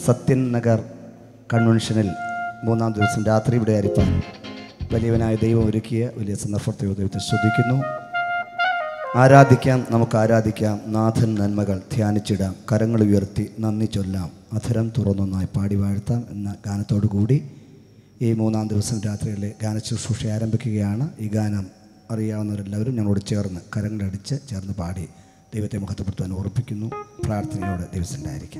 സത്യൻ നഗർ കൺവെൻഷനിൽ മൂന്നാം ദിവസം രാത്രി ഇവിടെ ആയിരിക്കാൻ വലിയവനായ ദൈവം ഒരുക്കിയ വലിയ സന്ദർഭത്തെ ദൈവത്തെ ശ്രദ്ധിക്കുന്നു ആരാധിക്കാം നമുക്ക് ആരാധിക്കാം നാഥൻ നന്മകൾ ധ്യാനിച്ചിടാം കരങ്ങൾ ഉയർത്തി നന്ദി ചൊല്ലാം അധരം തുറന്നൊന്നായി പാടി വാഴ്ത്താം എന്ന ഗാനത്തോടു കൂടി ഈ മൂന്നാം ദിവസം രാത്രിയിലെ ഗാനശുശ്രൂഷ ആരംഭിക്കുകയാണ് ഈ ഗാനം അറിയാവുന്നവരെല്ലാവരും ഞങ്ങളോട് ചേർന്ന് കരങ്ങളടിച്ച് ചേർന്ന് പാടി ദൈവത്തെ മഹത്വപ്പെടുത്താൻ ഓർപ്പിക്കുന്നു പ്രാർത്ഥനയോടെ ദിവസം ഉണ്ടായിരിക്കാം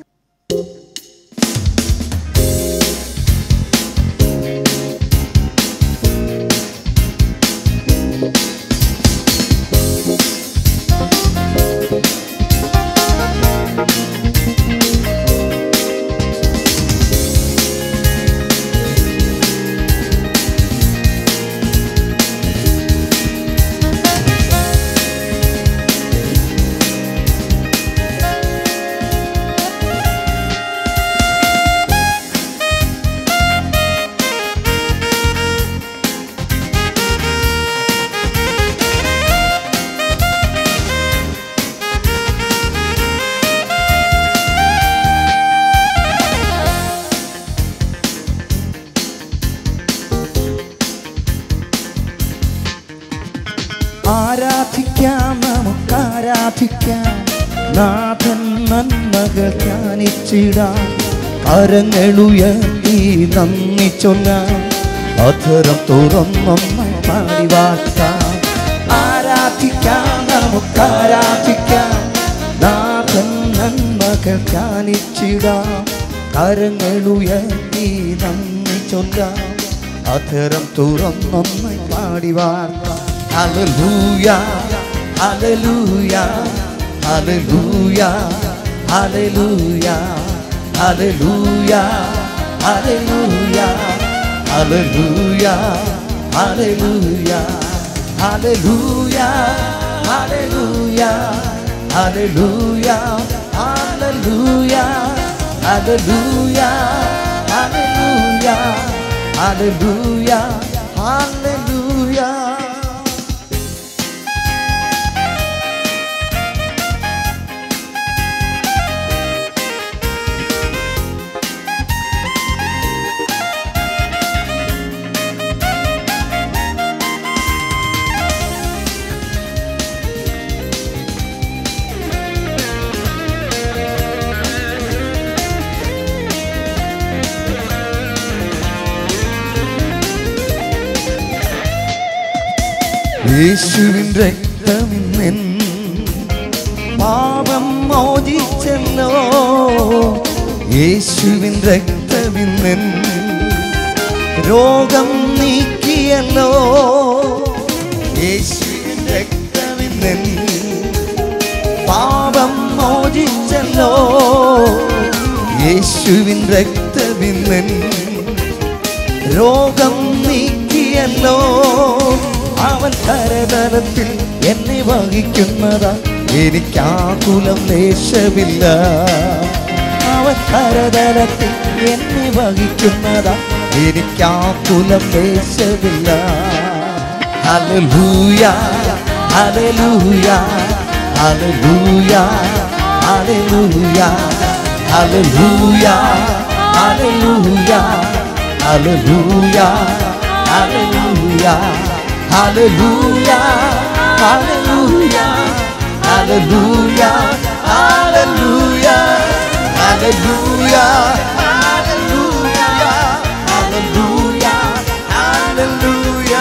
ആരാധിക്കാം നമുക്ക് ആരാധിക്കാം നാഥൻ നന്മകൾ ധ്യാനിച്ചിടാം കരങ്ങളുയർത്തി നന്ദി ചൊല്ലാം അധരം തുറന്നൊന്ന് പാടി വാഴ്ത്താം ആരാധിക്കാം നമുക്ക് ആരാധിക്കാം നാഥൻ നന്മകൾ ധ്യാനിച്ചിടാം കരങ്ങളുയർത്തി നന്ദി ചൊല്ലാം അധരം തുറന്നൊന്ന് പാടി വാർത്താം Hallelujah, hallelujah, hallelujah, hallelujah, hallelujah, hallelujah, hallelujah, hallelujah, hallelujah, hallelujah, hallelujah, hallelujah, hallelujah, hallelujah, hallelujah, hallelujah. യേശുവിൻ രക്തമിന്നെൻ പാപം മോചിച്ചല്ലോ യേശുവിൻ രക്തമിന്നെൻ രോഗം നീക്കിയല്ലോ യേശുവിൻ രക്തമിന്നെൻ പാപം മോചിച്ചല്ലോ യേശുവിൻ രക്തമിന്നെൻ രോഗം നീക്കിയല്ലോ അവൻ കരതലത്തിൽ എന്നെ വഹിക്കുന്നതാ എനിക്കാകുലം ലേശമില്ല അവൻ കരതലത്തിൽ എന്നെ വഹിക്കുന്നതാ എനിക്കാകുലം ലേശമില്ല ഹല്ലേലൂയ ഹല്ലേലൂയ ഹല്ലേലൂയ ഹല്ലേലൂയ ഹല്ലേലൂയ ഹല്ലേലൂയ Hallelujah, hallelujah, hallelujah, hallelujah, hallelujah, hallelujah, hallelujah, hallelujah, hallelujah, hallelujah.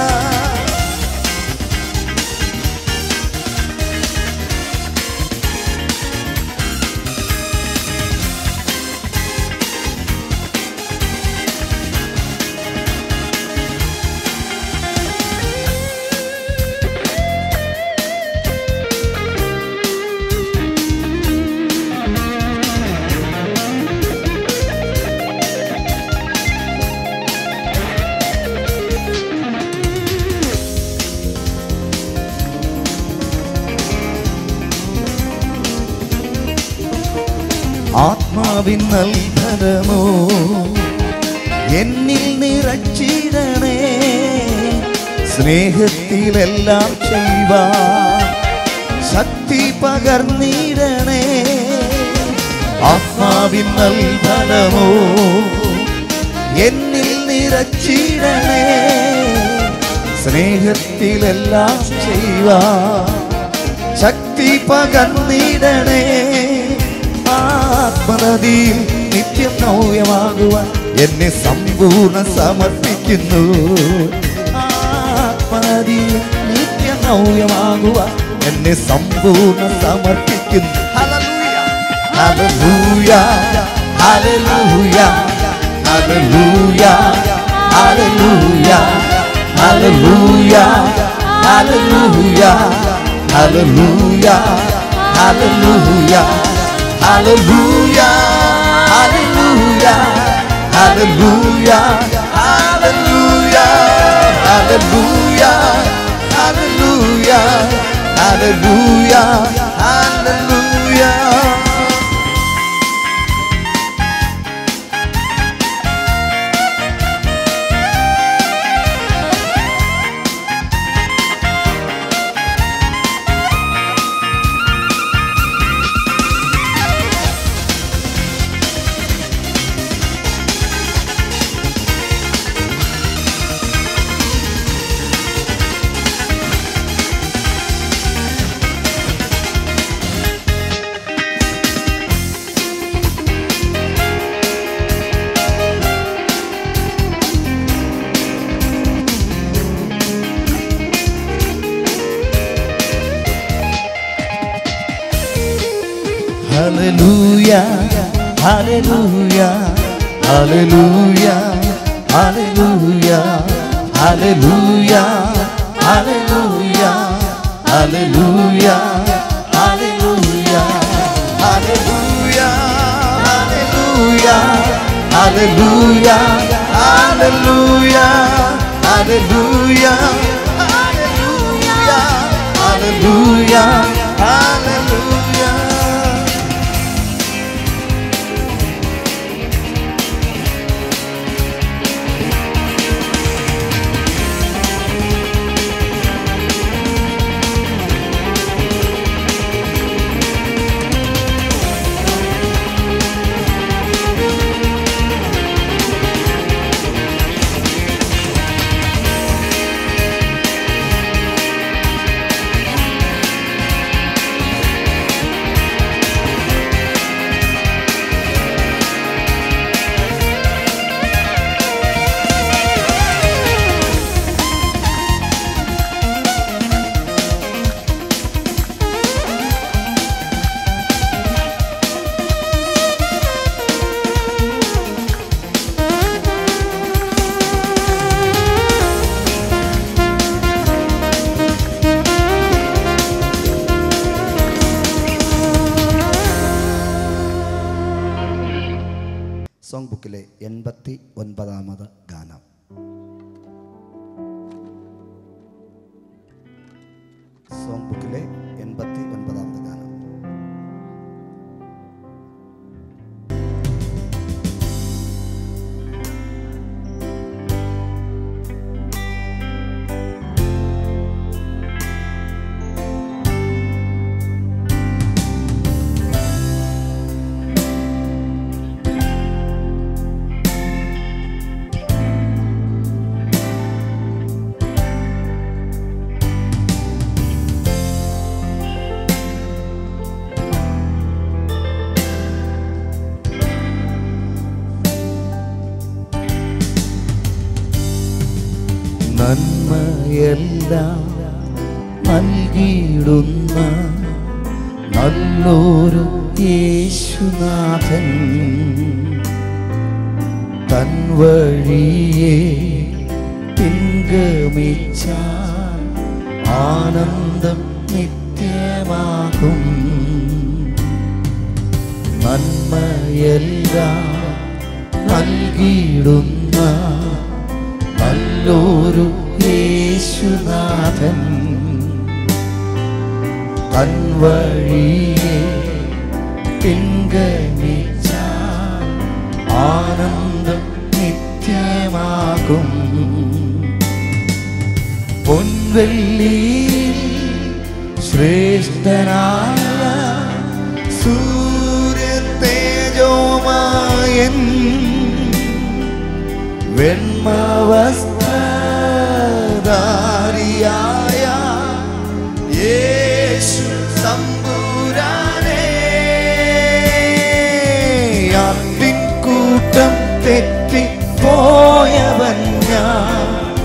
ആത്മാവിൻ നൽകരമോ എന്നിൽ നിറച്ചിടണേ സ്നേഹത്തിലെല്ലാം ചെയ്യുവാൻ ശക്തി പകർന്നിടണേ ആത്മാവിൻ നൽഫലമോ എന്നിൽ നിറച്ചിടണേ സ്നേഹത്തിലെല്ലാം ചെയ്യുവാ ശക്തി പകർന്നിടണേ ആത്മനദിയിൽ നിത്യം നവ്യമാകുവാൻ എന്നെ സമ്പൂർണ്ണ സമർപ്പിക്കുന്നു ആത്മനദിയിൽ നിത്യം നവ്യമാകുവാൻ എന്നെ സമ്പൂർണ്ണ സമർപ്പിക്കുന്നു ഹല്ലേലൂയ ഹല്ലേലൂയ ഹല്ലേലൂയ ഹല്ലേലൂയ ഹല്ലേലൂയ ഹല്ലേലൂയ ഹല്ലേലൂയ ഹല്ലേലൂയ ഹല്ലേലൂയ ഹല്ലേലൂയ ഹല്ലേലൂയ ഹല്ലേലൂയ ഹല്ലേലൂയ ഹല്ലേലൂയ ഹല്ലേലൂയ ഹല്ലേലൂയ Hallelujah, hallelujah, hallelujah, hallelujah, hallelujah, hallelujah, hallelujah, hallelujah, hallelujah, hallelujah, hallelujah, hallelujah, hallelujah, hallelujah, hallelujah, hallelujah. Song ബുക്കിലെ എൺപത്തി ഒൻപതാമത് ഗാനം സോങ് ബുക്കിലെ എൺപത്തി ഒൻപതാമത് ഗാനം നന്മയെല്ലാം നൽകിയിടുന്ന നല്ലൊരു യേശുനാഥൻ തൻ വഴിയെ പിൻഗമിച്ചാൽ ആനന്ദം നിത്യമാകും നന്മയെല്ലാം നൽകിയിടുന്ന നല്ലൊരു യേശുനാഥൻ തൻ വഴിയെ പിൻഗമിച്ചാൽ ആനന്ദം നിത്യമാകും പൊൻവെള്ളി ശ്രേഷ്ഠനായ സൂര്യത്തെ നായൻ വെണ്മവസ്ത്രധാരിയായ യേശു തമ്പുരാനേ കൂട്ടം തെറ്റി പോയവൻ ഞാൻ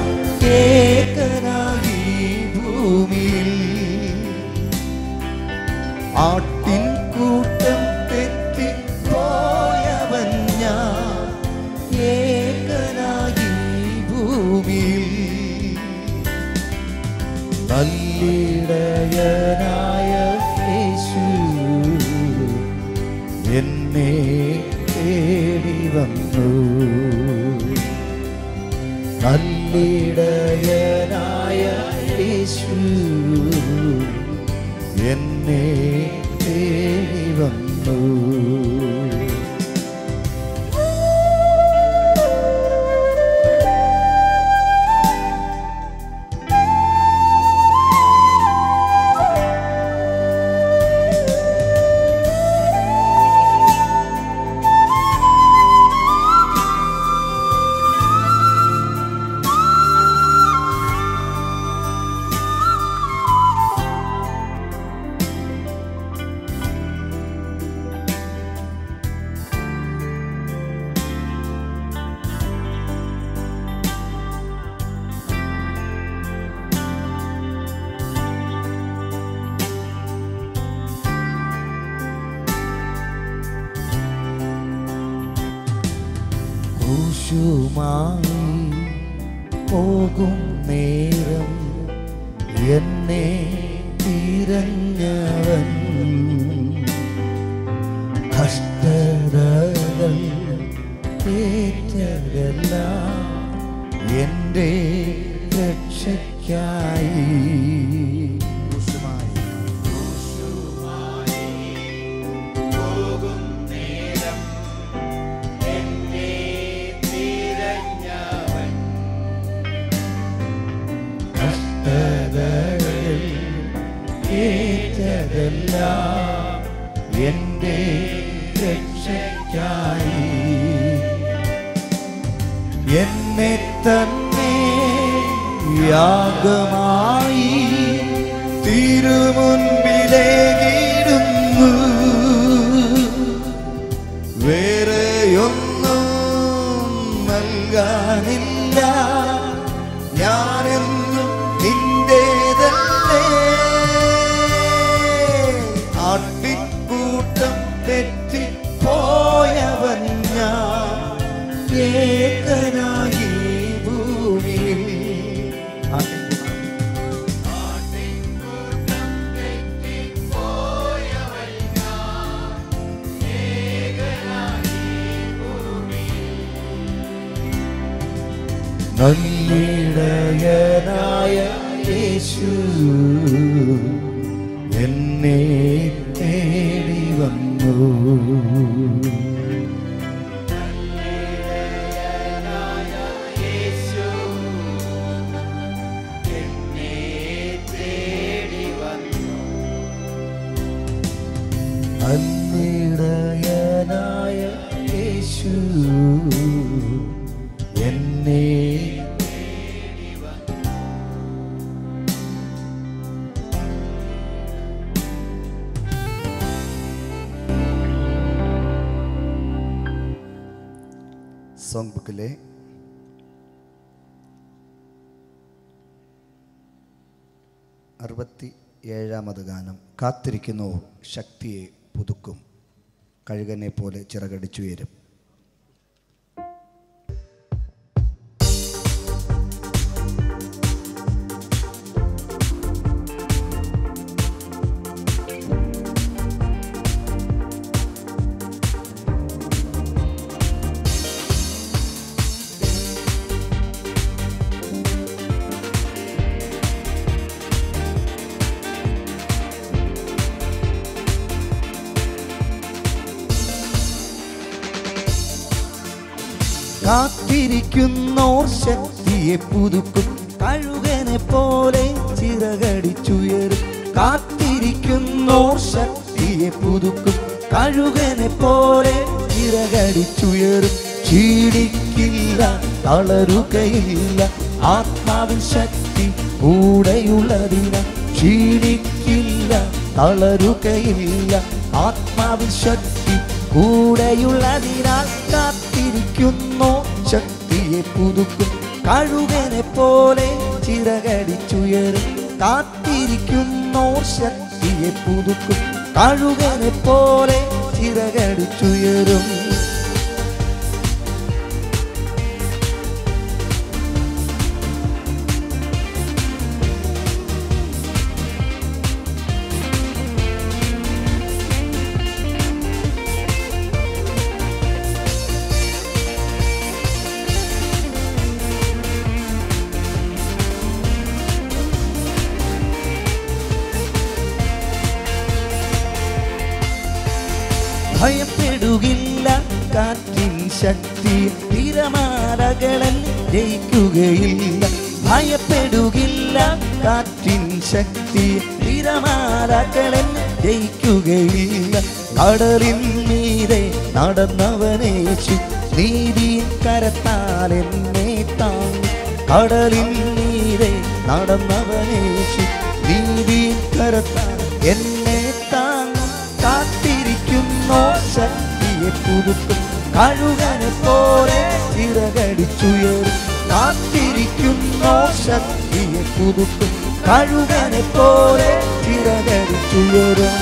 ഏകനായി ഭൂമിയിൽ ആട്ടിൻ കൂട്ടം തെറ്റി പോയവൻ ഞാൻ ഏകനായി ഭൂമിയിൽ നല്ലിടയനായ യേശു എന്നെ തേടി വന്നു നല്ലിടയനായ യേശു എന്നെ തേടി വന്നു ക്രൂശുമായി പോകും നേരം എന്നെ തിരഞ്ഞവൻ കഷ്ടതകൾ ഏറ്റതല്ല എൻ്റെ രക്ഷയ്ക്കായി കഷ്ടതകൾ ഏറ്റതല്ല എൻ്റെ രക്ഷയ്ക്കായി എന്നെ തന്നെ യാഗമായി തിരുമുൻപിലേകിടുന്നു വേറെയൊന്നും നൽകാനില്ല ഞാനെന്നും നിന്റേതല്ലേ ആട്ടിൻകൂട്ടം തെറ്റി പോയവൻ ഞാൻ ഏകനായി ഭൂമിയിൽ നല്ലിടയനായ യേശു എന്നെ തേടി വന്നു നല്ലിടയനായ യേശു എന്നെ സോങ് ബുക്കിലെ അറുപത്തി ഏഴാമത് ഗാനം കാത്തിരിക്കുന്നു ശക്തിയെ പുതുക്കും കഴുകനെ പോലെ ചിറകടിച്ചുയരും കാത്തിരിക്കുന്നോർ ശക്തിയെ പുതുക്കും കഴുകനെ പോലെ ചിറകടിച്ചുയരും കാത്തിരിക്കുന്നോർ ശക്തിയെ പുതുക്കും കഴുകനെ പോലെ ചിറകടിച്ചുയരും ക്ഷീണിക്കില്ല തളരുകയില്ല ആത്മാവിൻ ശക്തി കൂടെയുള്ളതിന ക്ഷീണിക്കില്ല തളരുകയില്ല ആത്മാവിൻ ശക്തി കൂടെയുള്ളതിനാൽ കാത്തിരിക്കുന്നു ശക്തിയെ പുതുക്കും കഴുകനെ പോലെ ചിറകടിച്ചുയരും കാത്തിരിക്കുന്നോ ശക്തിയെ പുതുക്കും കഴുകനെ പോലെ ചിറകടിച്ചുയരും ഭയപ്പെടുകില്ല കാറ്റിൻ ശക്തി തിരമാലകളിൽ ജയിക്കുകയില്ല ഭയപ്പെടുകില്ല കാറ്റിൻ ശക്തി തിരമാലകളിൽ ജയിക്കുകയില്ല കടലിൻ മീതെ നടന്നവനേശു നീതിயின் കരത്താൽ എന്നെ താങ്ങി കടലിൻ മീതെ നടന്നവനേശു നീതിயின் കരത്താൽ എന്നെ താങ്ങും കാത്തിരിക്കുന്നോ ശക്തിയെ പുതുക്കും കഴുകനെ പോലെ ചിറകടിച്ചുയരും കാത്തിരിക്കുന്നോ ശക്തിയെ പുതുക്കും കഴുകനെ പോലെ ചിറകടിച്ചുയരും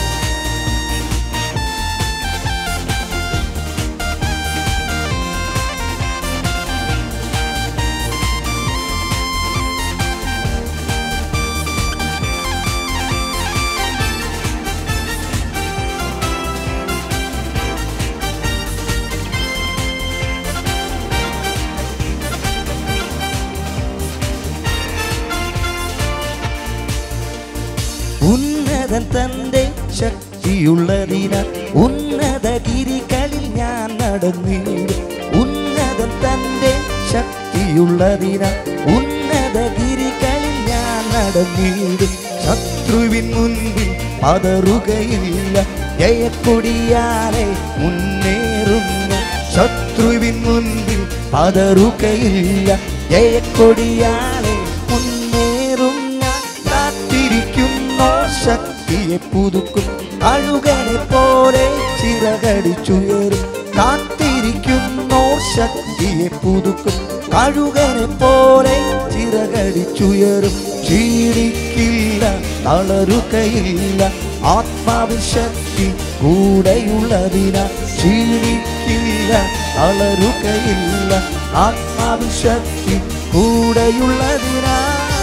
ഉന്നതൻ തന്റെ ശക്തിയുള്ളതിനാൽ ഉന്നത ഗിരികളിൽ ഞാൻ നടന്നിടും ഉന്നതൻ തന്റെ ശക്തിയുള്ളതിനാൽ ഉന്നത ഗിരികളിൽ ഞാൻ നടന്നിടും ശത്രുവിൻ മുൻപിൽ പതറുകയില്ല ജയക്കൊടിയാലെ മുന്നേറുന്ന ശത്രുവിൻ മുൻപിൽ പതറുകയില്ല ജയക്കൊടിയാലെ മുന്നേറും ഞാൻ കാത്തിരിക്കുന്നോ ശക്തിയെ പുതുക്കും അഴുകനെ പോലെ ചിറകടിച്ചുയരും കാത്തിരിക്കുന്നോ ശക്തിയെ പുതുക്കും കഴുകനെ പോലെ ചിറകടിച്ചുയരും ക്ഷീണിക്കില്ല തളരുകയില്ല ആത്മാവിൻ ശക്തി കൂടെയുള്ളതിന ക്ഷീണിക്കില്ല തളരുകയില്ല ആത്മാവിൻ ശക്തി കൂടെയുള്ളതിനാ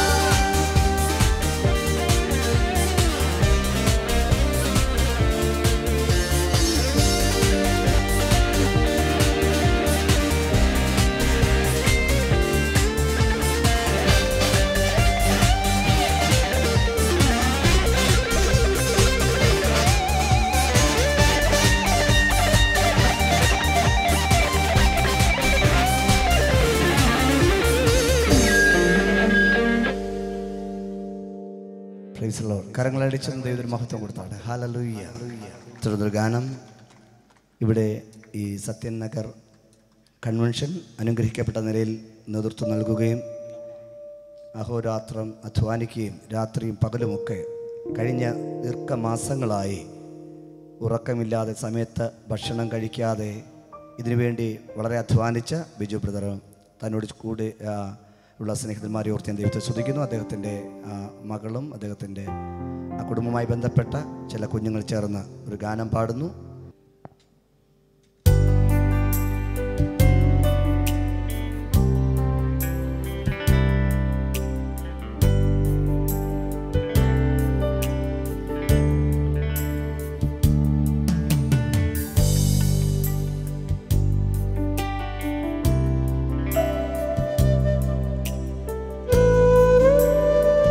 Praise the Lord. കരങ്ങളടിച്ചും ദൈവത്തിന് മഹത്വം കൊടുത്താണ് ഹാലലൂയ്യ തുടർന്നൊരു ഗാനം ഇവിടെ ഈ സത്യൻ നഗർ കൺവെൻഷൻ അനുഗ്രഹിക്കപ്പെട്ട നിലയിൽ നേതൃത്വം നൽകുകയും അഹോരാത്രം അധ്വാനിക്കുകയും രാത്രിയും പകലുമൊക്കെ കഴിഞ്ഞ ദീർഘമാസങ്ങളായി ഉറക്കമില്ലാതെ സമയത്ത് ഭക്ഷണം കഴിക്കാതെ ഇതിനുവേണ്ടി വളരെ അധ്വാനിച്ച ബിജു ബ്രദർ തന്നോട് കൂടെ ആ, ഉള്ള സ്നേഹിതന്മാരെ ഓർത്ത് ഞാൻ ദൈവത്തെ ശ്രദ്ധിക്കുന്നു അദ്ദേഹത്തിൻ്റെ ആ, മകളും അദ്ദേഹത്തിൻ്റെ ആ കുടുംബവുമായി ബന്ധപ്പെട്ട ചില കുഞ്ഞുങ്ങൾ ചേർന്ന് ഒരു ഗാനം പാടുന്നു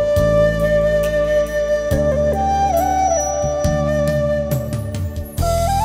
ും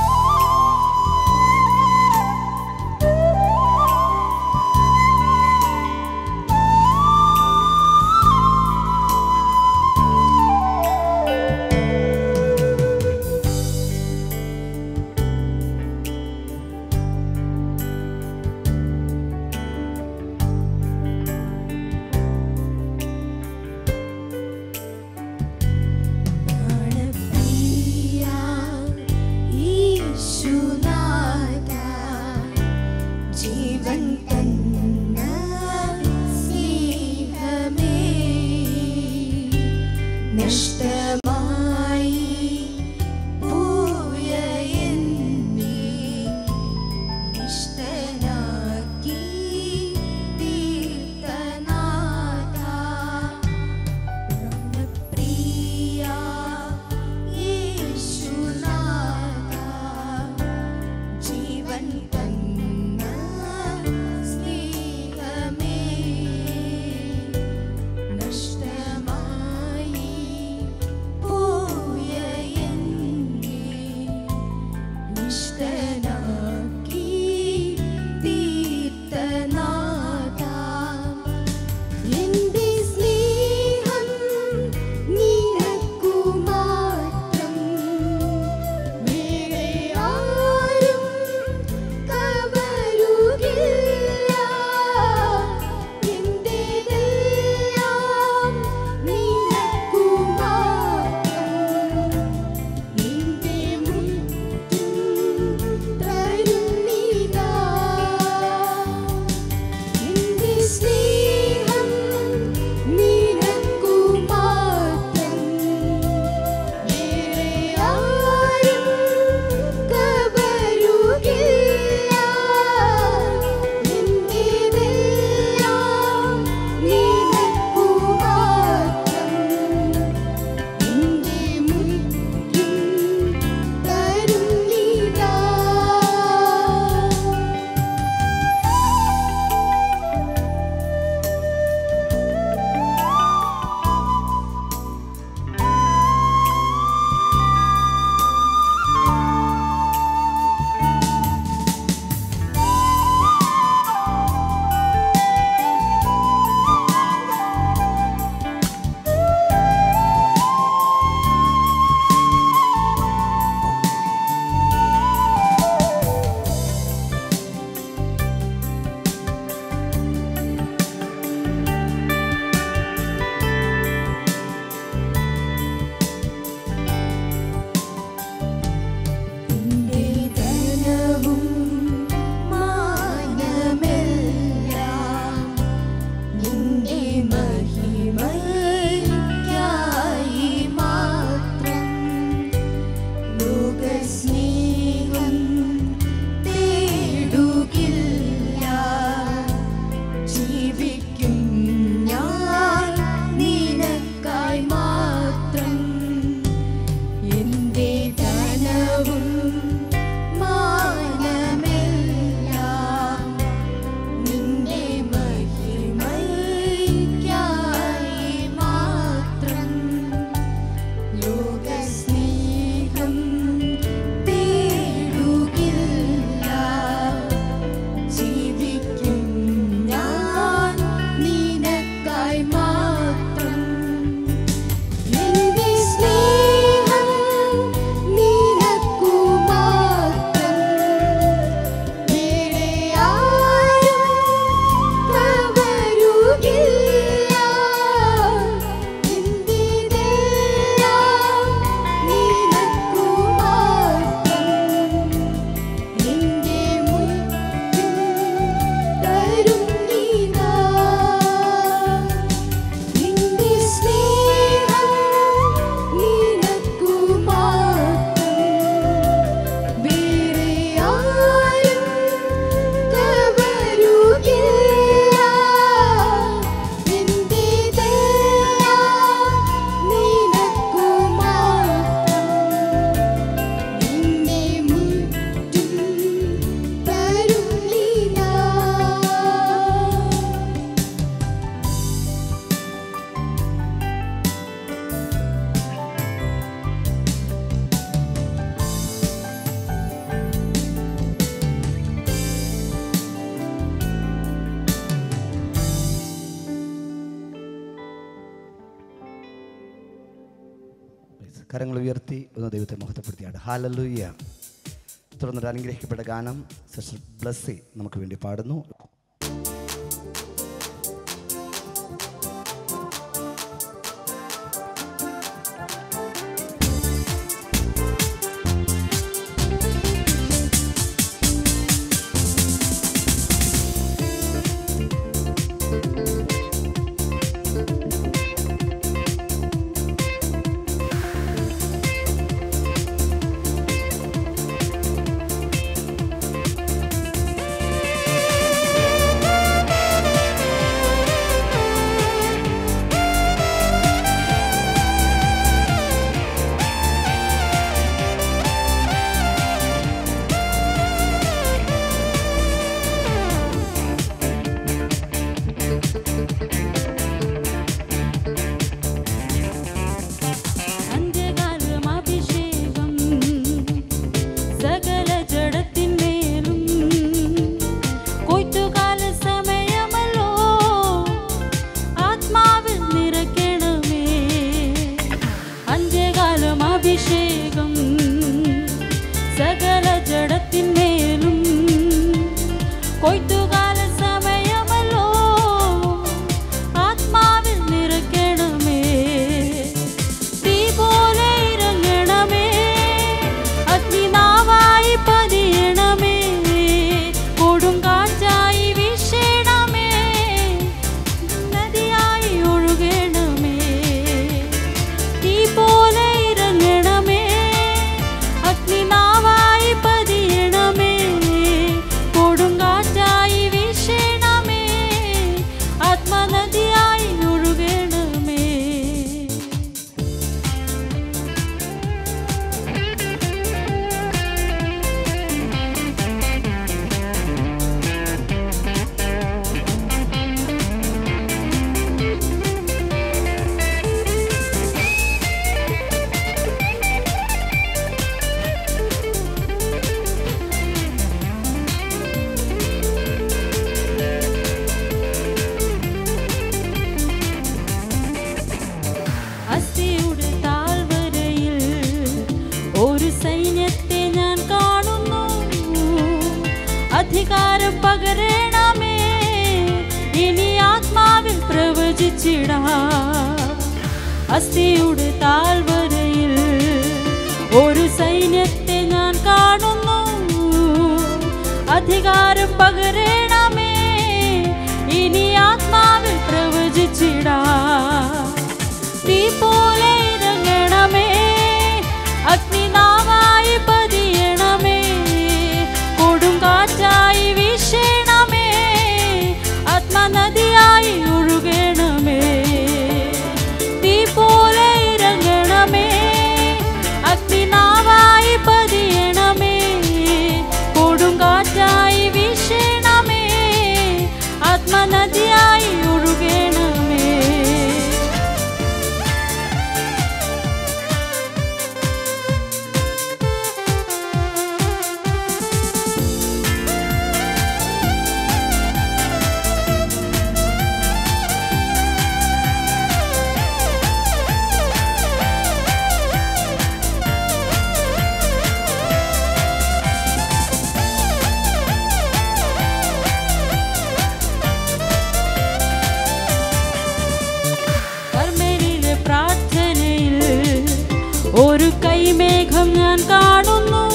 കരങ്ങൾ ഉയർത്തി ഒന്ന് ദൈവത്തെ മഹത്വപ്പെടുത്തിയാണ് ഹാലലൂയ്യ തുടർന്നൊരു അനുഗ്രഹിക്കപ്പെട്ട ഗാനം സിസ്റ്റർ ബ്ലസ്സി നമുക്ക് വേണ്ടി പാടുന്നു അന്ത്യകാലം അഭിഷേകം സകല ജഡത്തിന്മേലും കൊയ്ത്തുകാല സമയമല്ലോ ആത്മാവിൽ നിറയ്ക്കണമേ അന്ത്യകാലം അഭിഷേകം സകല ജഡത്തിന്മേലും കൊയ്ത്തുകാല സമയമല്ലോ ആത്മാവിൽ നിറയ്ക്കണമേ തീ പോലെ ഇറങ്ങണമേ അഗ്നിനാവായി പതിയണമേ കൊടുങ്കാറ്റായി വീശണമേ നദിയായി ഒഴുകണമേ തീ പോലെ ഇറങ്ങണമേ അഗ്നിനാവായി പതിയണമേ കൊടുങ്കാറ്റായി വീശണമേ ആത്മനദിയായി ഒഴുകണമേ അസ്ഥിയുടെ താഴ്വരയിൽ ഒരു സൈന്യത്തെ ഞാൻ കാണുന്നു അധികാരം പകരണമേ ഇനി ആത്മാവിൽ പ്രവചിച്ചിടാ അസ്ഥിയുടെ താഴ്വരയിൽ ഒരു സൈന്യത്തെ ഞാൻ കാണുന്നു അധികാരം പകരണമേ ഇനി ആത്മാവിൽ പ്രവചിച്ചിടാ തീ പോലെ ഇറങ്ങണമേ അഗ്നിനാവായി പതിയണമേ കൊടുങ്കാറ്റായി വീശണമേ ആത്മനദിയായി ഒഴുകണമേ തീ പോലെ ഇറങ്ങണമേ അഗ്നിനാവായി പതിയണമേ കൊടുങ്കാറ്റായി വീശണമേ ആത്മനദിയായി ഒഴുകണമേ കർമ്മേലിലെ പ്രാർത്ഥനയിൽ ഒരു കൈമേഘം ഞാൻ കാണുന്നു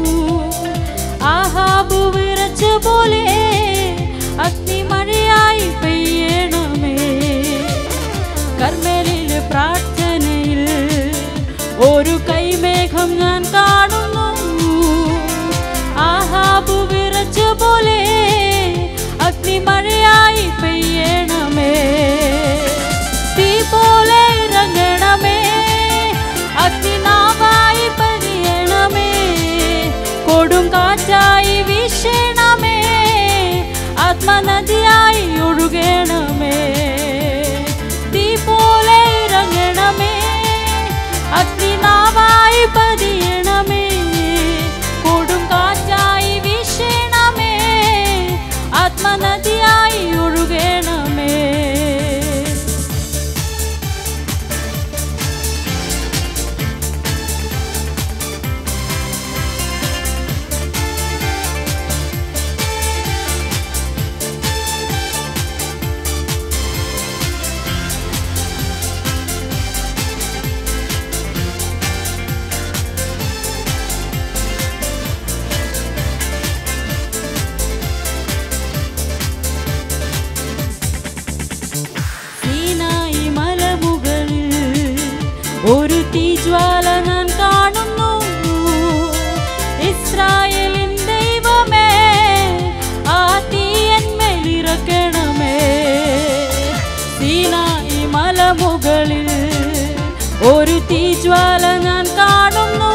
ആഹാബു വിറച്ച പോലെ അഗ്നിമഴയായി പെയ്യണമേ കർമ്മേലിലെ പ്രാർത്ഥനയിൽ ഒരു കൈമേഘം ഞാൻ കാണുന്നു ആഹാബു വിറച്ച പോലെ അഗ്നിമഴയായി പെയ്യണമേ തീ പോലെ ഇറങ്ങണമേ അഗ്നിനാവായി പതിയണമേ കൊടുങ്കാറ്റായി വീശണമേ ആത്മനദിയായി ഒഴുകണമേ തീ പോലെ ഇറങ്ങണമേ അഗ്നിനാവായി പതിയണമേ കൊടുങ്കാറ്റായി വീശണമേ ആത്മനദിയായി ഒഴുകണമേ തീജ്വാല ഞാൻ കാണുന്നു ഇസ്രായേലിൻ ദൈവമേ ആ തീയന്മേലിറക്കണമേ സീനായി മലമുകളിൽ ഒരു തീജ്വാല ഞാൻ കാണുന്നു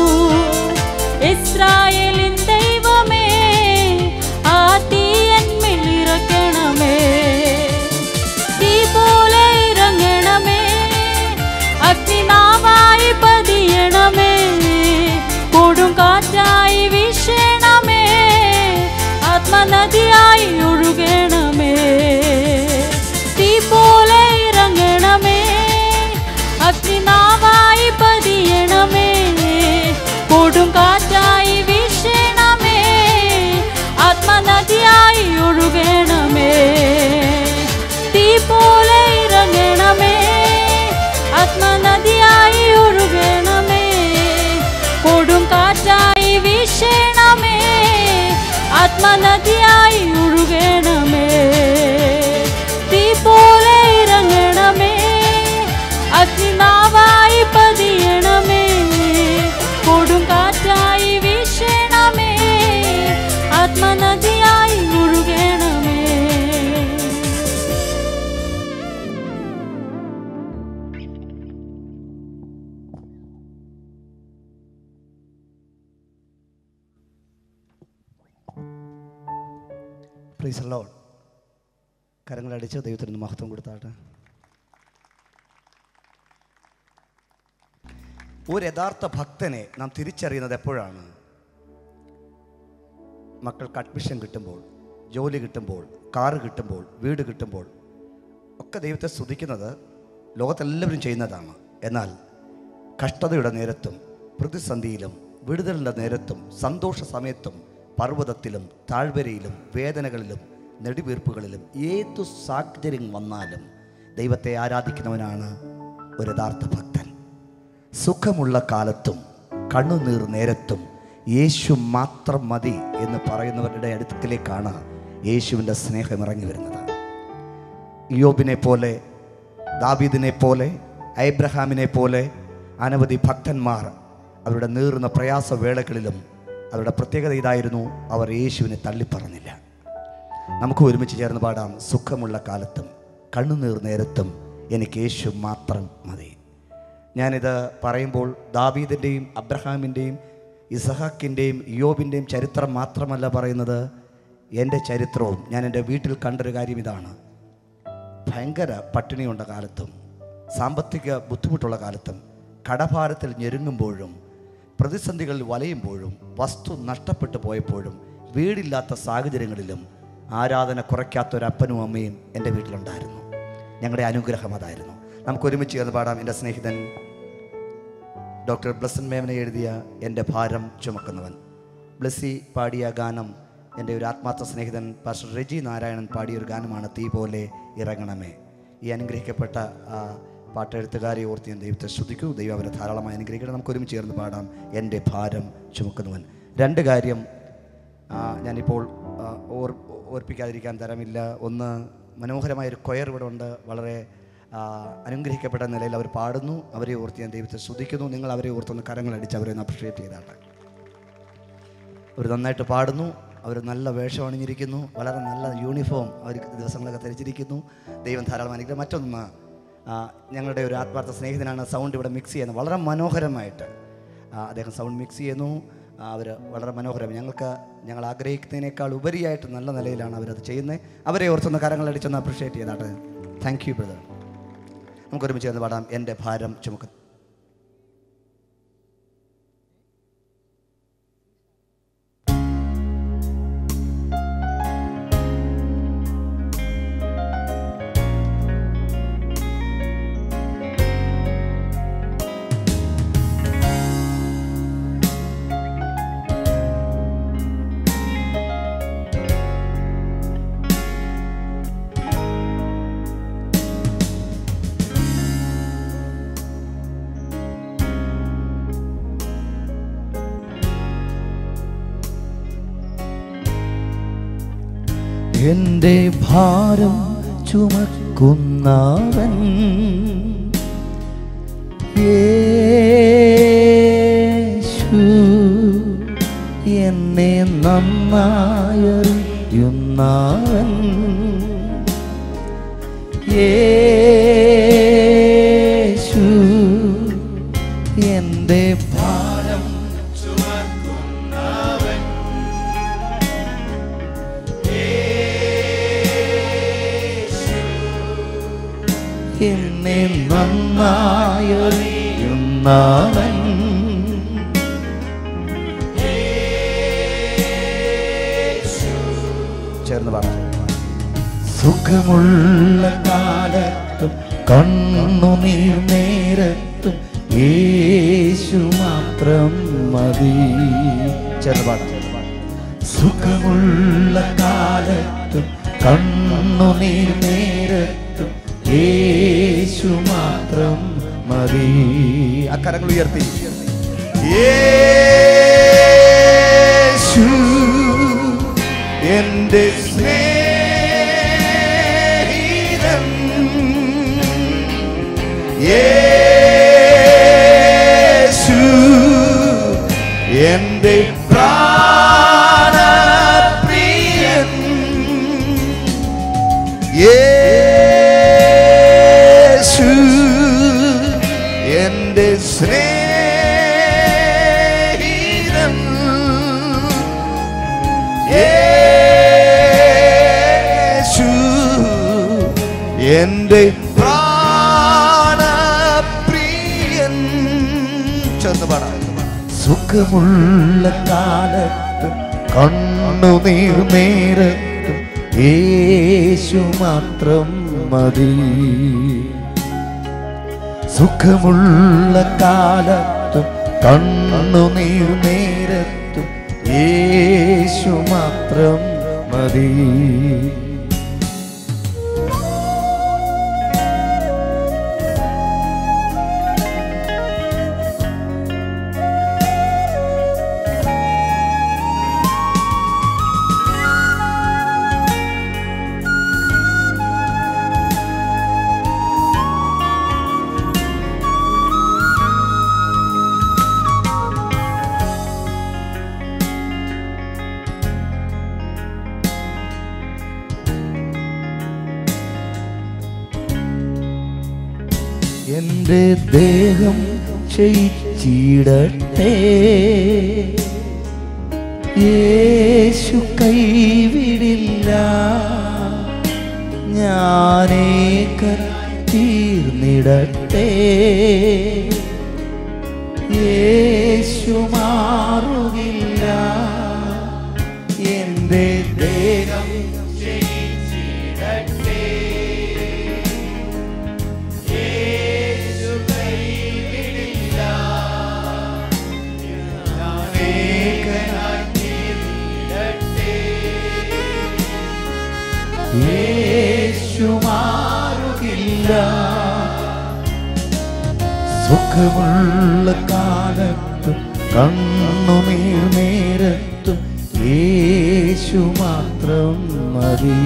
ഇസ്രായേലിൻ ദൈവമേ ആ തീയന്മേലിറക്കണമേ തീ പോലെ ഇറങ്ങണമേ അഗ്നിനാവായി പതിയണമേ കൊടും കാറ്റായി വീശണമേ ആത്മനദിയായി ഒഴുകണമേ തീ പോലെ ഇറങ്ങണമേ അഗ്നിനാവായി പതിയണമേ കൊടും കാറ്റായി വീശണമേ ആത്മനദിയായി ഒഴുകണമേ തീ പോലെ ഇറങ്ങണമേ ആത്മനദിയായി ഒഴുകണമേ കൊടും കാറ്റായി വീശണമേ ആത്മനദിയായി ഒഴുകണമേ തീ പോലെ ഇറങ്ങണമേ അഗ്നിനാവായി പതിയണമേ കൊടും കാറ്റായി വീശണമേ ആത്മനദിയായി ഒഴുകണമേ പ്ലീസ് ലോഡ് കരങ്ങളടിച്ച് ദൈവത്തിന് മഹത്വം കൊടുത്താട്ടെ ഒരു യഥാർത്ഥ ഭക്തനെ നാം തിരിച്ചറിയുന്നത് എപ്പോഴാണ് മക്കൾക്ക് അഡ്മിഷൻ കിട്ടുമ്പോൾ ജോലി കിട്ടുമ്പോൾ കാറ് കിട്ടുമ്പോൾ വീട് കിട്ടുമ്പോൾ ഒക്കെ ദൈവത്തെ സ്തുതിക്കുന്നത് ലോകത്തെല്ലാവരും ചെയ്യുന്നതാണ് എന്നാൽ കഷ്ടതയുടെ നേരത്തും പ്രതിസന്ധിയിലും വിടുതലിൻ്റെ നേരത്തും സന്തോഷ സമയത്തും പർവ്വതത്തിലും താഴ്വരയിലും വേദനകളിലും നെടുവീർപ്പുകളിലും ഏതു സാഹചര്യം വന്നാലും ദൈവത്തെ ആരാധിക്കുന്നവനാണ് ഒരു യഥാർത്ഥ ഭക്തൻ സുഖമുള്ള കാലത്തും കണ്ണുനീർ നേരത്തും യേശു മാത്രം മതി എന്ന് പറയുന്നവരുടെ അടുക്കലേക്കാണ് യേശുവിൻ്റെ സ്നേഹം ഇറങ്ങി വരുന്നത് യോബിനെ പോലെ ദാവീദിനെ പോലെ അബ്രഹാമിനെ പോലെ അനവധി ഭക്തന്മാർ അവരുടെ നീറുന്ന പ്രയാസവേളകളിലും അവരുടെ പ്രത്യേകത ഇതായിരുന്നു അവർ യേശുവിനെ തള്ളിപ്പറഞ്ഞില്ല നമുക്ക് ഒരുമിച്ച് ചേർന്ന് പാടാം സുഖമുള്ള കാലത്തും കണ്ണുനീർ നേരത്തും എനിക്ക് യേശു മാത്രം മതി ഞാനിത് പറയുമ്പോൾ ദാവീദിൻ്റെയും അബ്രഹാമിൻ്റെയും ഇസഹാക്കിൻ്റെയും യോബിൻ്റെയും ചരിത്രം മാത്രമല്ല പറയുന്നത് എൻ്റെ ചരിത്രവും ഞാൻ എൻ്റെ വീട്ടിൽ കണ്ടൊരു കാര്യം ഇതാണ് ഭയങ്കര പട്ടിണിയുള്ള കാലത്തും സാമ്പത്തിക ബുദ്ധിമുട്ടുള്ള കാലത്തും കടഭാരത്തിൽ ഞെരുങ്ങുമ്പോഴും പ്രതിസന്ധികളിൽ വലയുമ്പോഴും വസ്തു നഷ്ടപ്പെട്ടു പോയപ്പോഴും വീടില്ലാത്ത സാഹചര്യങ്ങളിലും ആരാധന കുറയ്ക്കാത്ത ഒരു അപ്പനും അമ്മയും എൻ്റെ വീട്ടിലുണ്ടായിരുന്നു ഞങ്ങളുടെ അനുഗ്രഹം അതായിരുന്നു നമുക്ക് ഒരുമിച്ച് ചേർന്ന് പാടാം എൻ്റെ സ്നേഹിതൻ ഡോക്ടർ ബ്ലസൻ മേമനെ എഴുതിയ എൻ്റെ ഭാരം ചുമക്കുന്നവൻ ബ്ലസ്സി പാടിയ ഗാനം എൻ്റെ ഒരു ആത്മാർത്ഥ സ്നേഹിതൻ പാസ്റ്റർ റെജി നാരായണൻ പാടിയ ഒരു ഗാനമാണ് തീ പോലെ ഇറങ്ങണമേ ഈ അനുഗ്രഹിക്കപ്പെട്ട ആ പാട്ടെഴുത്തുകാരെ ഓർത്ത് ഞാൻ ദൈവത്തെ ശ്രദ്ധിക്കൂ ദൈവം അവരെ ധാരാളമായി അനുഗ്രഹിക്കണം നമുക്ക് ഒരുമിച്ച് ചേർന്ന് പാടാം എൻ്റെ ഭാരം ചുമക്കുന്നവൻ രണ്ട് കാര്യം ആ, ഞാനിപ്പോൾ ആ, ഓർ ഓർപ്പിക്കാതിരിക്കാൻ തരമില്ല ഒന്ന് മനോഹരമായൊരു കൊയർ ഇവിടെ ഉണ്ട് വളരെ ആ, അനുഗ്രഹിക്കപ്പെട്ട നിലയിൽ അവർ പാടുന്നു അവരെ ഓർത്ത് ഞാൻ ദൈവത്തെ സ്തുതിക്കുന്നു നിങ്ങൾ അവരെ ഓർത്തൊന്ന് കരങ്ങളടിച്ച് അവരെ ഒന്ന് അപ്രിഷിയേറ്റ് ചെയ്താട്ടെ അവർ നന്നായിട്ട് പാടുന്നു അവർ നല്ല വേഷം അണിഞ്ഞിരിക്കുന്നു വളരെ നല്ല യൂണിഫോം അവർ ദിവസങ്ങളൊക്കെ ധരിച്ചിരിക്കുന്നു ദൈവം ധാരാളം അനുഗ്രഹം മറ്റൊന്ന് ആ, ഞങ്ങളുടെ ഒരു ആത്മാർത്ഥ സ്നേഹിതനാണ് സൗണ്ട് ഇവിടെ മിക്സ് ചെയ്യുന്നത് വളരെ മനോഹരമായിട്ട് ആ, അദ്ദേഹം സൗണ്ട് മിക്സ് ചെയ്യുന്നു അവർ വളരെ മനോഹരം ഞങ്ങൾക്ക് ഞങ്ങൾ ആഗ്രഹിക്കുന്നതിനേക്കാൾ ഉപരിയായിട്ട് നല്ല നിലയിലാണ് അവരത് ചെയ്യുന്നത് അവരെ ഓർത്തൊന്ന് കരങ്ങളടിച്ചൊന്ന് അപ്രിഷിയേറ്റ് ചെയ്താട്ടെ താങ്ക് യു ബ്രദർ നമുക്ക് ഒരുമിച്ച് ചേർന്ന് പാടാം എൻ്റെ ഭാരം ചുമക്ക എന്റെ ഭാരം ചുമക്കുന്നവൻ നന്നായറിയുന്നവൻ യേശു എൻ്റെ ഭാരം എന്നെ നന്നായറിയുന്നവൻ ചേർന്ന് പറഞ്ഞു സുഖമുള്ള കാലത്തും കണ്ണുനീർ നേരത്തും യേശു മാത്രം മതി ചേർന്ന് പാടാം ചേർന്ന് പാടാം സുഖമുള്ള കാലത്തും കണ്ണുനീർ നേരത്തും യേശു മാത്രം മതി അക്കരങ്ങൾ ഉയർത്തി യേശു എൻ്റെ സ്നേഹിതൻ യേശു എൻ്റെ പ്രാണപ്രിയൻ യേശു എൻ്റെ സ്നേഹിതൻ യേശു എൻ്റെ പ്രാണപ്രിയൻ ചേർന്ന് പാടാം സുഖമുള്ള കാലത്ത് കണ്ണുനീർ നേരത്തും യേശു മാത്രം മതി സുഖമുള്ള കാലത്തും കണ്ണുനീർ നേരത്തും യേശു മാത്രം മതി എന്റെ ദേഹം ക്ഷയിച്ചിടട്ടെ യേശു കൈവിടില്ല ഞാനേക തീർന്നിടട്ടെ യേശു മാറുകില്ല എന്റെ ദേഹം യേശു മാറുകില്ല സുഖമുള്ള കാലത്തും കണ്ണുനീർ നേരത്തും യേശു മാത്രം മതി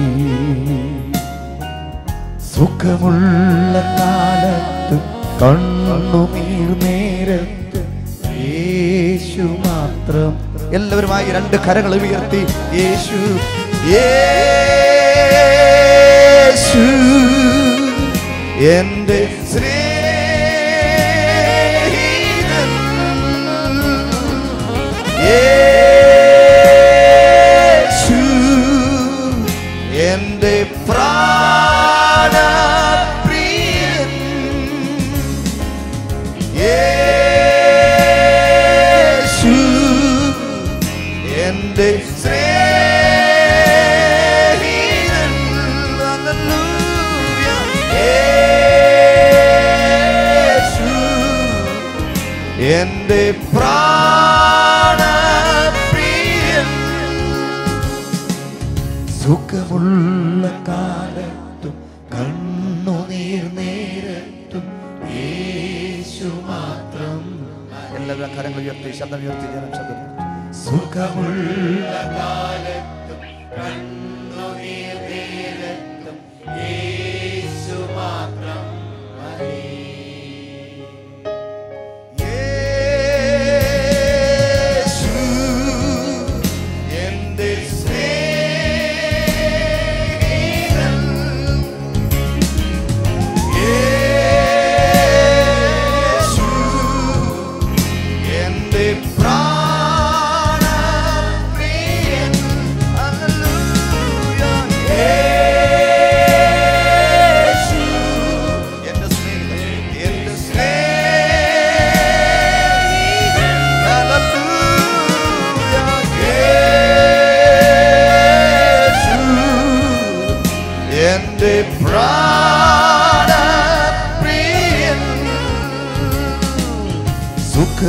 സുഖമുള്ള കാലത്തും കണ്ണുനീർ നേരത്തും യേശു മാത്രം എല്ലാവരുമായി രണ്ട് കരങ്ങൾ ഉയർത്തി യേശു യേശു എൻ്റെ സ്നേഹിതൻ യേശു എൻ്റെ പ്രാണപ്രിയൻ യേശു എൻ്റെ സ്നേഹിതൻ ഹല്ലേലൂയ. യേശു എൻ്റെ പ്രാണപ്രിയൻ സുഖമുള്ള കാലത്തും കണ്ണുനീർ നേരത്തും യേശു മാത്രം എല്ലാവരും കരങ്ങൾ ഉയർത്തി ശബ്ദം ഉയർത്തി ജനം ശബ്ദം സുഖമുള്ള കാലത്തും കണ്ണുനീർ നേരത്തും യേശു മാത്രം യേശു എൻ്റെ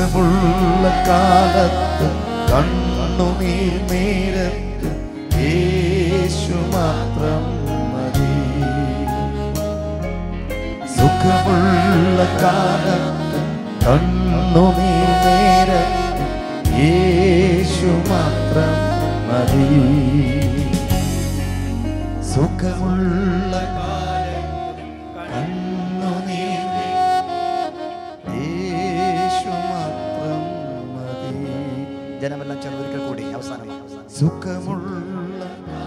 സുഖമുള്ള കാലത്ത് കണ്ണുനീർ നേരത്ത് യേശു മാത്രം മതി സുഖമുള്ള കാലത്ത് കണ്ണുനീർ നേരത്ത് യേശു മാത്രം മതി സുഖമുള്ള കാലത്ത് കണ്ണുനീർ യേശു മാത്രം മതി ജനമെല്ലാം ചേർന്ന് ഒരിക്കൽ കൂടി അവസാനം അവസാനം സുഖമുള്ള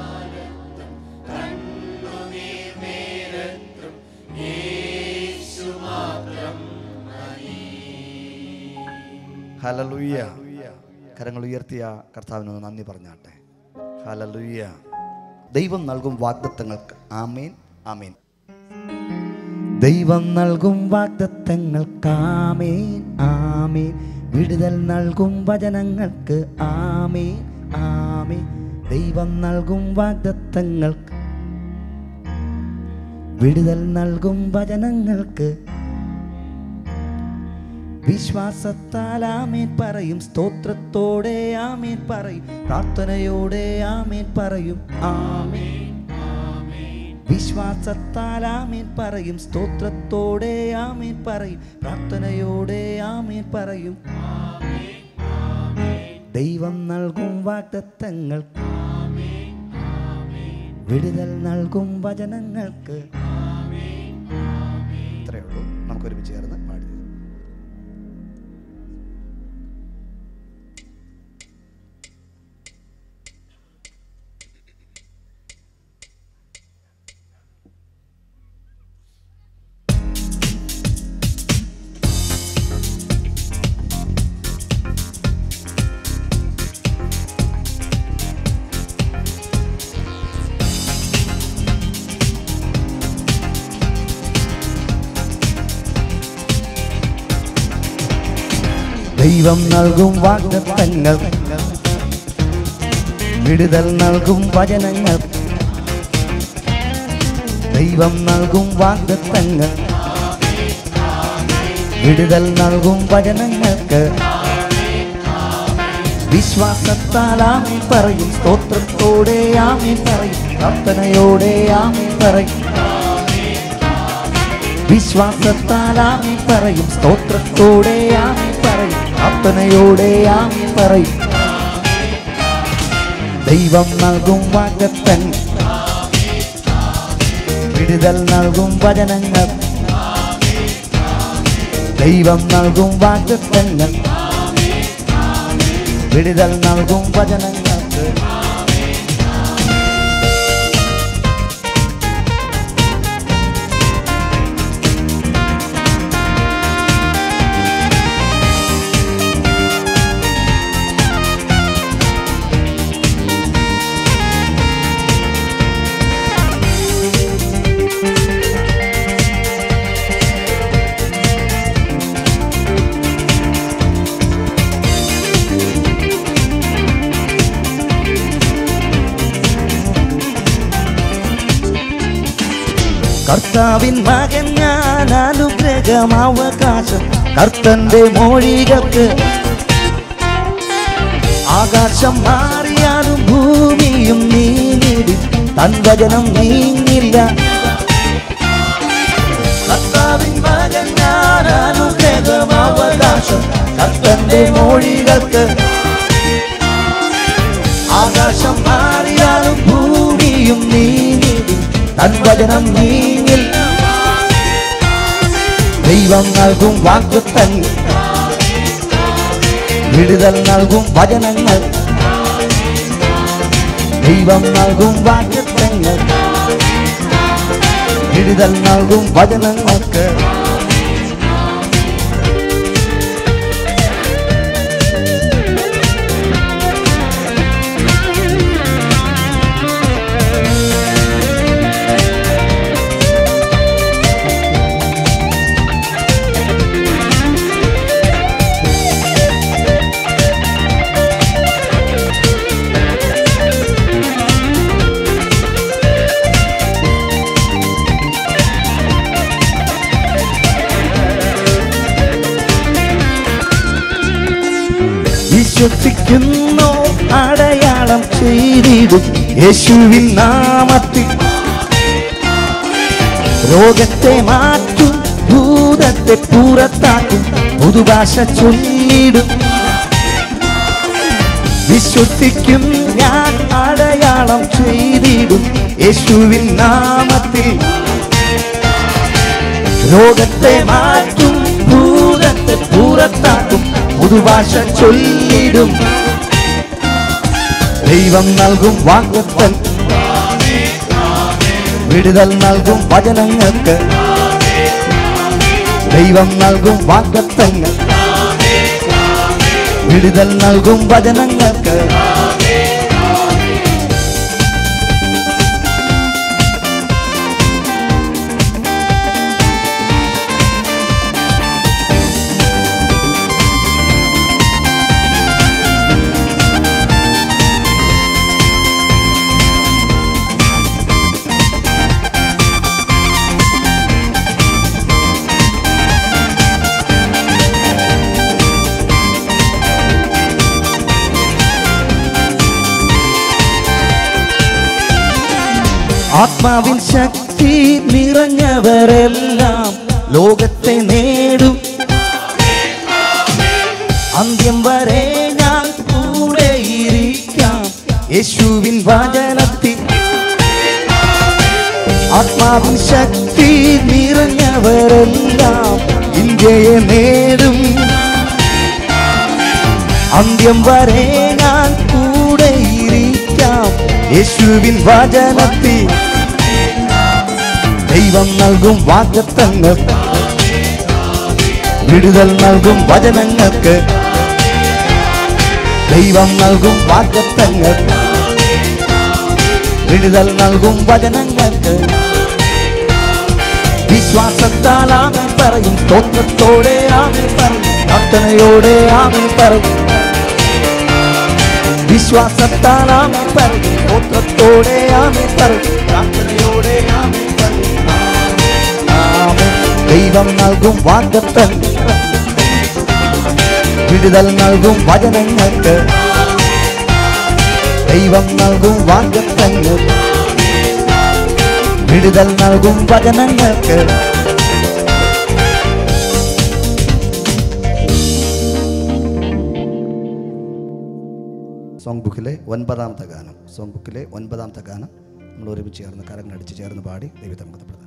ഹലലുയ്യ കരങ്ങൾ ഉയർത്തിയ കർത്താവിനോട് നന്ദി പറഞ്ഞാട്ടെ ഹലലുയ്യ ദൈവം നൽകും വാഗ്ദത്തങ്ങൾക്ക് ആമേൻ ആമേൻ ദൈവം നൽകും വാഗ്ദത്തങ്ങൾക്ക് ആമേൻ ആമേൻ വിടുതൽ നൽകും വചനങ്ങൾക്ക് ആമേൻ ആമേൻ ദൈവം നൽകും വാഗ്ദത്തങ്ങൾക്ക് വിടുതൽ നൽകും വചനങ്ങൾക്ക് വിശ്വാസത്താൽ ആമേൻ പറയും സ്തോത്രത്തോടെ ആമേൻ പറയും പ്രാർത്ഥനയോടെ ആമേൻ പറയും ആമേൻ വിശ്വാസത്താൽ ആമേൻ പറയും സ്തോത്രത്തോടെ ആമേൻ പറയും പ്രാർത്ഥനയോടെ ആമേൻ പറയും ദൈവം നൽകും വാഗ്ദത്തങ്ങൾക്ക് വിടുതൽ നൽകും വചനങ്ങൾക്ക് ഇത്രയേ ഉള്ളൂ നമുക്ക് ഒരുമിച്ച് ചേർന്ന് പാടി തരാം. ദൈവം നൽകും വാഗ്ദത്തങ്ങൾ വിടുതൽ നൽകും വചനങ്ങൾ ദൈവം നൽകും വാഗ്ദത്തങ്ങൾ വിടുതൽ നൽകും വചനങ്ങൾക്ക് വിശ്വാസത്താൽ ആമീൻ പറയും സ്തോത്രത്തോടെ ആമീൻ പറയും പ്രാർത്ഥനയോടെ ആമീൻ പറയും വിശ്വാസത്താൽ ആമീൻ പറയും സ്തോത്രത്തോടെ ആമീൻ പറയും പ്രാർത്ഥനയോടെ ആമീൻ പറയും ദൈവം നൽകും വാഗ്ദത്തൻ വിടുതൽ നൽകും വചനങ്ങൾ ദൈവം നൽകും വാഗ്ദത്തങ്ങൾ വിടുതൽ നൽകും വചനങ്ങൾക്ക് കർത്താവിൻ മകൻ ഞാൻ അനുഗ്രഹം അവകാശം കർത്തന്റെ മൊഴികൾക്ക് ആകാശം മാറിയാലും ഭൂമിയും നീങ്ങിടും തൻ വചനം നീങ്ങില്ല കർത്താവിൻ മകൻ ഞാൻ അനുഗ്രഹം അവകാശം കർത്തന്റെ മൊഴികൾക്ക് ആകാശം മാറിയാലും ഭൂമിയും നീങ്ങിടും തൻ വചനം നീങ്ങില്ല ദൈവം നൽകും വാക്കുത്തൻ വിടുതൽ നൽകും വചനങ്ങൾ ദൈവം നൽകും വാക്യത്തങ്ങൾ വിടുതൽ നൽകും വചനങ്ങൾക്ക് വിശ്വസിക്കുന്നു അടയാളം ചെയ്തിടും യേശുവിൻ നാമത്തിൽ രോഗത്തെ മാറ്റും ഭൂതത്തെ പുറത്താക്കും പുതുഭാഷ ചൊല്ലിടും വിശ്വസിക്കും ഞാൻ അടയാളം ചെയ്തിടും യേശുവിൻ നാമത്തിൽ രോഗത്തെ മാറ്റും ഭൂതത്തെ പുറത്താക്കും പുതുഭാഷ ചൊല്ലിടും ദൈവം നൽകും വാഗ്ദത്തൻ വിടുതൽ നൽകും വചനങ്ങൾക്ക് ദൈവം നൽകും വാഗ്ദത്തങ്ങൾ വിടുതൽ നൽകും വചനങ്ങൾക്ക് ആത്മാവിൻ ശക്തി നിറഞ്ഞവരെല്ലാം ലോകത്തെ നേടും അന്ത്യം വരെ ഞാൻ കൂടെ ഇരിക്കാം യേശുവിൻ വചനത്തിൽ ആത്മാവിൻ ശക്തി നിറഞ്ഞവരെല്ലാം ഇന്ത്യയെ നേടും അന്ത്യം വരെ ഞാൻ കൂടെ ഇരിക്കാം യേശുവിൻ വചനത്തിൽ ദൈവം നൽകും വാഗ്ദത്തങ്ങൾ വിടുതൽ നൽകും വചനങ്ങൾക്ക് ദൈവം നൽകും വാഗ്ദത്തങ്ങൾ വിടുതൽ നൽകും വചനങ്ങൾക്ക് വിശ്വാസത്താൽ ആമൻ പറയും സ്തോത്രത്തോടെ ആമൻ പറയും പ്രാർത്ഥനയോടെ ആമൻ പറയും വിശ്വാസത്താൽ ആമൻ പറയും സ്തോത്രത്തോടെ ആമൻ പറയും പ്രാർത്ഥനയോടെ ആമൻ പറയും ആമേൻ. ദൈവം നൽകും വാഗ്ദത്തങ്ങൾ വിടുതൽ നൽകും വചനങ്ങൾക്ക് ദൈവം നൽകും വാഗ്ദത്തങ്ങൾ വിടുതൽ നൽകും വചനങ്ങൾക്ക് സോങ് ബുക്കിലെ ഒൻപതാമത്തെ ഗാനം സോങ് ബുക്കിലെ ഒൻപതാമത്തെ ഗാനം നമ്മൾ ഒരുമിച്ച് ചേർന്ന് കരങ്ങളടിച്ച് ചേർന്ന് പാടി ദൈവത്തെ മതപ്പെടുത്താൻ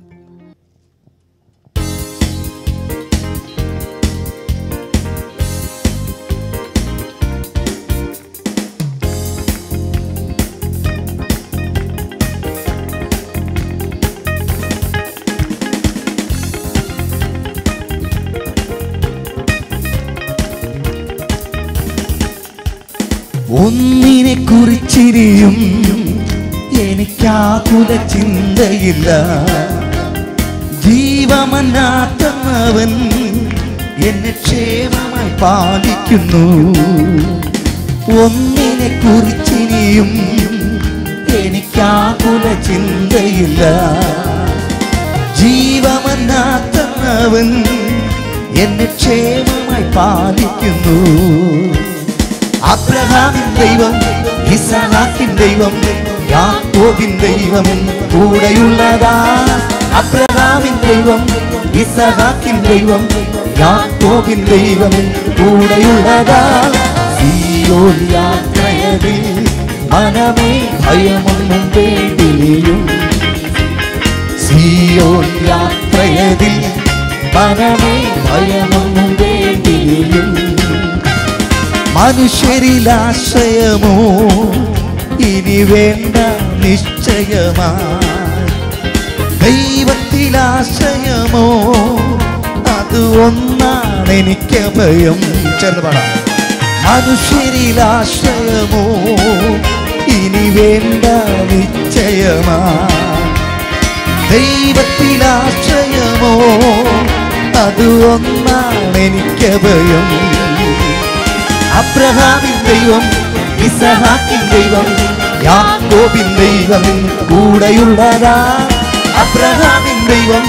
ഒന്നിനെ കുറിച്ചിരിയും എനിക്കാകുല ചിന്തയില്ല ജീവമന്നാത്തവൻ എന്നെ ക്ഷേമമായി പാലിക്കുന്നു ഒന്നിനെ കുറിച്ചിനിയും എനിക്കാകുല ചിന്തയില്ല ജീവമന്നാത്തവൻ എന്നെ ക്ഷേമമായി പാലിക്കുന്നു അബ്രഹാമിൻ ദൈവം ഇസഹാക്കിൻ ദൈവം യാക്കോബിൻ ദൈവം കൂടെയുള്ളതാ അബ്രഹാമിൻ ദൈവം ഇസഹാക്കിൻ ദൈവം യാക്കോബിൻ ദൈവം കൂടെയുള്ളതാ സിയോൻ യാത്രയതിൽ മനമേ ഭയമൊന്നും വേണ്ടിയും സിയോൻ യാത്രയതിൽ മനമേ ഭയമൊന്നും വേണ്ടിയും മനുഷ്യരിലാശ്രയമോ ഇനി വേണ്ട നിശ്ചയമാ ദൈവത്തിലാശ്രയമോ അത് ഒന്നാണ് എനിക്ക് ഭയം ചേർന്ന് പാടാം മനുഷ്യരിലാശ്രയമോ ഇനി വേണ്ട നിശ്ചയമാ ദൈവത്തിലാശ്രയമോ അത് ഒന്നാണ് എനിക്ക് ഭയം അബ്രഹാമിൻ ദൈവം ഇസഹാക്കിൻ ദൈവം യാക്കോബിൻ ദൈവം കൂടെയുള്ളതാ അബ്രഹാമിൻ ദൈവം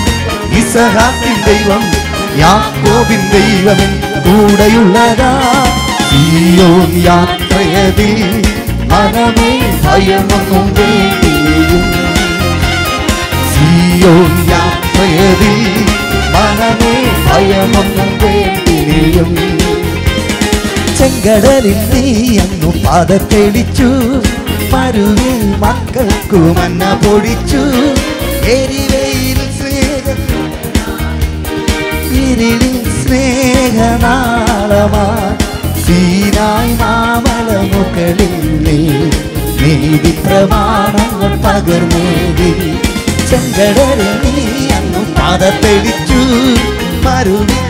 ഇസഹാക്കിൻ ദൈവം യാക്കോബിൻ ദൈവം കൂടെയുള്ളതാ സിയോൻ യാത്രയതിൽ മനമേ ഭയമൊന്നും വേണ്ടിയും സിയോൻ യാത്രയതിൽ മനമേ ഭയമൊന്നും വേണ്ടിയും ചെങ്കടലിൽ നീ അന്നു പാത തെളിച്ചു മരുവിൽ മക്കൾക്കു മന്ന പൊടിച്ചു എരിവയിൽ സ്നേഹം ഇരുളിൽ സ്നേഹനാളമാ സീനായി മാമലമുകളിൽ നീ നീതി പ്രമാണങ്ങൾ പകർന്നേകി ചെങ്കടലിൽ നീ അന്നു പാത തെളിച്ചു മരുവിൽ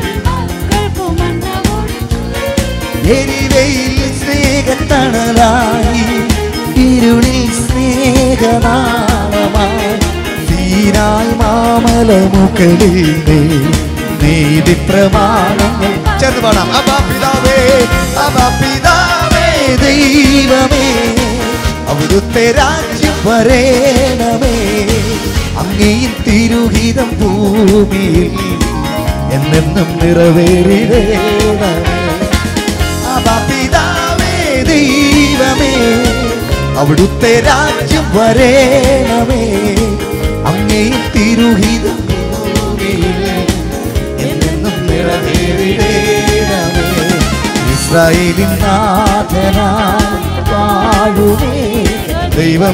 എരിവയിൽ സ്നേഹത്തണലായി ഇരുളിൽ സ്നേഹനാളമായി തീരായി മാമലമുകളിൽ നീ നീതി പ്രമാണങ്ങൾ ചേർന്ന് പാടാം അബാ പിതാവേ അബാ പിതാവേ ദൈവമേ അവിടുത്തെ രാജ്യം വരേണമേ അങ്ങയിൽ തിരുഹിതം ഭൂമിയിൽ എന്നെന്നും നിറവേറിടേണമേ അബാ പിതാവേ ദൈവമേ അവിടുത്തെ രാജ്യം വരേണമേ അങ്ങേ തിരുഹിതം ഭൂമിയിൽ എന്നെന്നും നിറവേറിടേണമേ ഇസ്രായേലിൻ നാഥനായി വാഴുമേ ദൈവം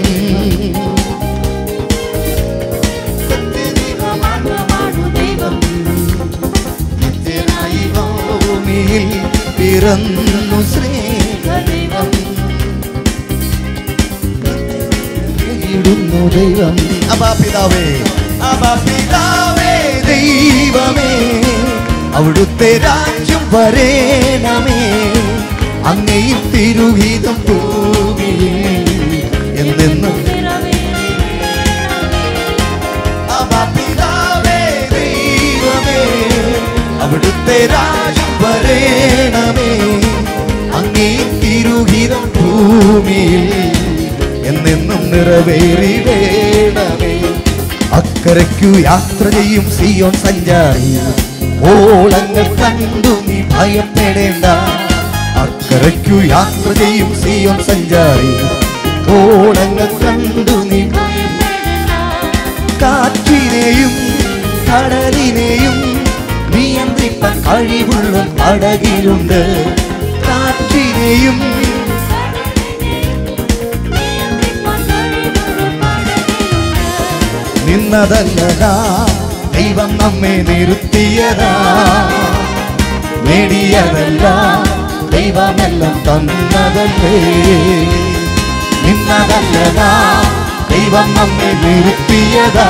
നിത്യനായി ഭൂമിയിൽ പിറന്നു സ്നേഹദൈവം ഇടുന്നു ദൈവം അബാ പിതാവേ അബാ പിതാവേ ദൈവമേ അവിടുത്തെ രാജ്യം വരേണമേ അങ്ങയിൽ തിരുഹിതം ഭൂമിയിൽ എന്നെന്നും അബാ പിതാവേ ദൈവമേ അവിടുത്തെ രാജ്യം വരേണമേ അങ്ങേ തിരുഹിതം ഭൂമിയിൽ എന്നെന്നും നിറവേറിടേണമേ അക്കരയ്ക്കു യാത്ര ചെയ്യും സിയോൻ സഞ്ചാരി ഓളങ്ങൾ കണ്ടു നീ ഭയപ്പെടേണ്ട അക്കരയ്ക്കു യാത്ര ചെയ്യും സിയോൻ സഞ്ചാരി ഓളങ്ങൾ കണ്ടു നീ കാറ്റിനെയും കടലിനെയും നിയന്ത്രിപ്പാൻ കഴിവുള്ള പടകിലുണ്ട് കാറ്റിനെയും നിന്നതല്ലതാ ദൈവം നമ്മെ നിർത്തിയതാ നേടിയതല്ല ദൈവമെല്ലാം തന്നതല്ലേ നിന്നതല്ലതാ ദൈവം നമ്മെ നിർത്തിയതാ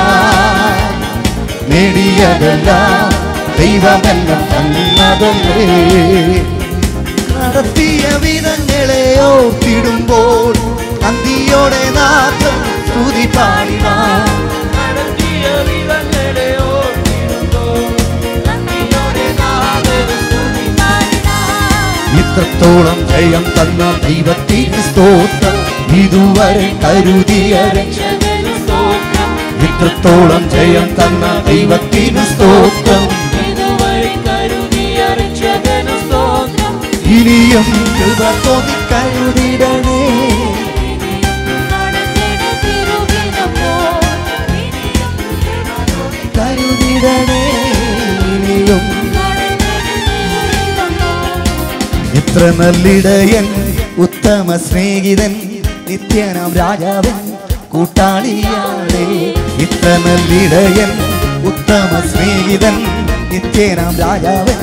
നേടിയതല്ല ദൈവമെല്ലാം തന്നതല്ലേ നടത്തിയ വിധങ്ങളെ ഓർത്തിടുമ്പോൾ നന്ദിയോടെ നാഥം സ്തുതി പാടിനാ ഇത്രത്തോളം ജയം തന്ന ദൈവത്തിന് സ്തോത്രം ഇതുവരെ കരുതിയ രക്ഷ ഇത്രത്തോളം ജയം തന്ന ദൈവത്തിന് സ്തോത്രം ഇനിയും കൃപ തോന്നി കരുതിടണേ കരുതിടണേ ഇനിയും ഇത്ര നല്ലിടയൻ ഉത്തമ സ്നേഹിതൻ നിത്യനാം രാജാവൻ കൂട്ടാളിയാളേ ഇത്ര നല്ലിടയൻ ഉത്തമ സ്നേഹിതൻ നിത്യനാം രാജാവൻ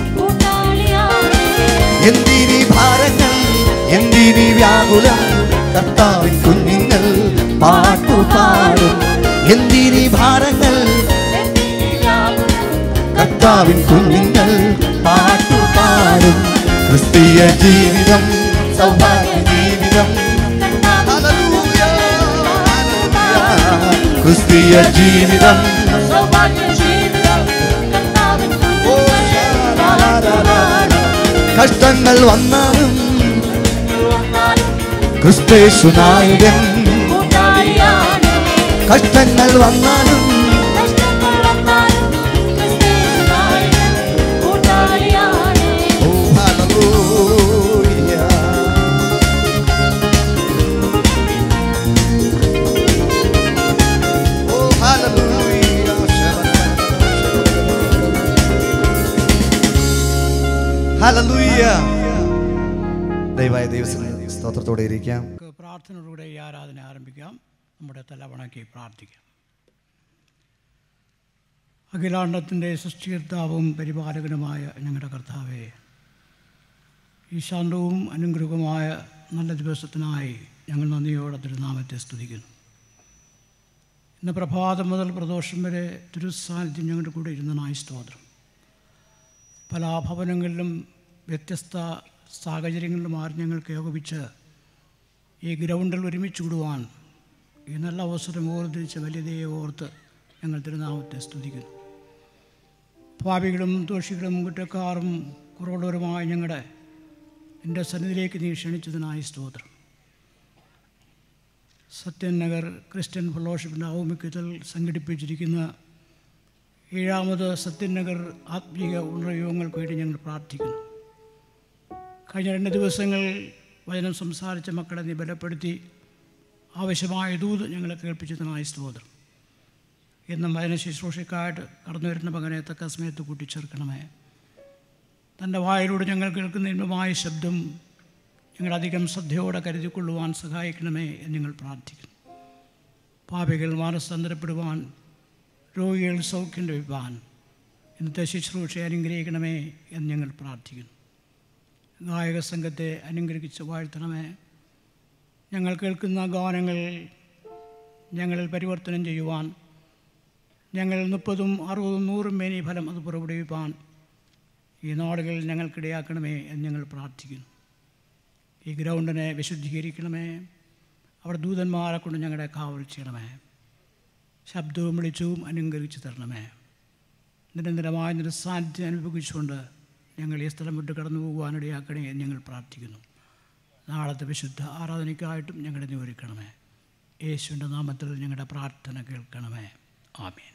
എന്തിനി ഭാരങ്ങൾ എന്തിനി വ്യാകുലം കർത്താവിൻ കുഞ്ഞുങ്ങൾ പാട്ടുപാടും എന്തിനി ഭാരങ്ങൾ കർത്താവിൻ കുഞ്ഞുങ്ങൾ പാട്ടുപാടും ക്രിസ്തീയ ജീവിതം സൗഭാഗ്യ ജീവിതം ഹല്ലേലൂയ, ഹല്ലേലൂയ. ക്രിസ്തീയ ജീവിതം ഓ, ശാലാലാലാലാ. കഷ്ടങ്ങൾ വന്നാലും ക്രിസ്തേശു നായകൻ കഷ്ടങ്ങൾ വന്നാലും ഓ, ഹല്ലേലൂയ. ഹല്ലേലൂയ ദയവായ ദൈവത്തിന് സ്തോത്രത്തോടെ ഇരിക്കാം നമുക്ക് പ്രാർത്ഥനയോടുകൂടെ ഈ ആരാധന ആരംഭിക്കാം നമ്മുടെ തലവണക്കി പ്രാർത്ഥിക്കാം അഖിലാണ്ടത്തിൻ്റെ സൃഷ്ടികർത്താവും പരിപാലകനുമായ ഞങ്ങളുടെ കർത്താവെ ഈ ശാന്തവും അനുഗ്രഹവുമായ നല്ല ദിവസത്തിനായി ഞങ്ങൾ നന്ദിയോടെ തിരുനാമത്തെ സ്തുതിക്കുന്നു ഇന്ന് പ്രഭാതം മുതൽ പ്രദോഷം വരെ തിരുസാന്നിധ്യം ഞങ്ങളുടെ കൂടെ ഇരുന്നതിനായി സ്തോത്രം പല ഭവനങ്ങളിലും വ്യത്യസ്ത സാഹചര്യങ്ങളിലും ആര് ഞങ്ങൾക്ക് ഏകോപിച്ച് ഈ ഗ്രൗണ്ടിൽ ഒരുമിച്ച് കൂടുവാൻ ഈ നല്ല അവസരം ഓർത്തിരിച്ച വലിയ ദൈവം ഓർത്ത് ഞങ്ങൾ തിരുനാമത്തെ സ്തുതിക്കുന്നു ഭാവികളും ദോഷികളും കുറ്റക്കാരും കുറവുള്ളവരുമായ ഞങ്ങളുടെ എൻ്റെ സന്നിധിയിലേക്ക് നീ ക്ഷണിച്ചതിനായി സ്തോത്രം സത്യൻ നഗർ ക്രിസ്ത്യൻ ഫെലോഷിപ്പിൻ്റെ ഔമിക്യത്തിൽ സംഘടിപ്പിച്ചിരിക്കുന്ന ഏഴാമത് സത്യൻ നഗർ ആത്മീയ ഉണർയോഗങ്ങൾക്ക് വേണ്ടി ഞങ്ങൾ പ്രാർത്ഥിക്കുന്നു കഴിഞ്ഞ രണ്ട് ദിവസങ്ങൾ വചനം സംസാരിച്ച മക്കളെ നീ ബലപ്പെടുത്തി ആവശ്യമായ ദൂത് ഞങ്ങളെ കേൾപ്പിച്ചതിനായി സ്തോത്രം എന്നും വചന ശുശ്രൂഷയ്ക്കായിട്ട് കടന്നു വരുന്ന മകനെ തക്ക സമയത്ത് കൂട്ടിച്ചേർക്കണമേ തൻ്റെ വായിലൂടെ ഞങ്ങൾ കേൾക്കുന്ന ഇമ്പമായ ശബ്ദം ഞങ്ങളധികം ശ്രദ്ധയോടെ കരുതിക്കൊള്ളുവാൻ സഹായിക്കണമേ എന്ന് ഞങ്ങൾ പ്രാർത്ഥിക്കുന്നു പാപികൾ മാനസാന്തരപ്പെടുവാൻ രോഗികൾ സൗഖ്യം ലഭിപ്പാൻ ഇന്നത്തെ ശുശ്രൂഷയെ അനുഗ്രഹിക്കണമേ എന്ന് ഞങ്ങൾ പ്രാർത്ഥിക്കുന്നു ഗായക സംഘത്തെ അനുഗ്രഹിച്ച് വാഴ്ത്തണമേ ഞങ്ങൾ കേൾക്കുന്ന ഗാനങ്ങൾ ഞങ്ങളിൽ പരിവർത്തനം ചെയ്യുവാൻ ഞങ്ങൾ മുപ്പതും അറുപതും നൂറും മേനി ഫലം അത് പുറപ്പെടുവിപ്പാൻ ഈ നാടുകൾ ഞങ്ങൾക്കിടയാക്കണമേ എന്ന് ഞങ്ങൾ പ്രാർത്ഥിക്കുന്നു ഈ ഗ്രൗണ്ടിനെ വിശുദ്ധീകരിക്കണമേ അവിടെ ദൂതന്മാരെ കൊണ്ട് ഞങ്ങളെ കാവൽ ചെയ്യണമേ ശബ്ദവും വെളിച്ചവും അനുഗ്രഹിച്ച് തരണമേ നിരന്തരമായ നിരസാന്നിധ്യം അനുഭവിച്ചുകൊണ്ട് ഞങ്ങൾ ഈ സ്ഥലം വിട്ട് കടന്നു പോകുവാനിടയാക്കണേ എന്ന് ഞങ്ങൾ പ്രാർത്ഥിക്കുന്നു നാളത്തെ വിശുദ്ധ ആരാധനയ്ക്കായിട്ടും ഞങ്ങളെ നിയോഗിക്കണമേ യേശുവിൻ്റെ നാമത്തിൽ ഞങ്ങളുടെ പ്രാർത്ഥന കേൾക്കണമേ ആമീൻ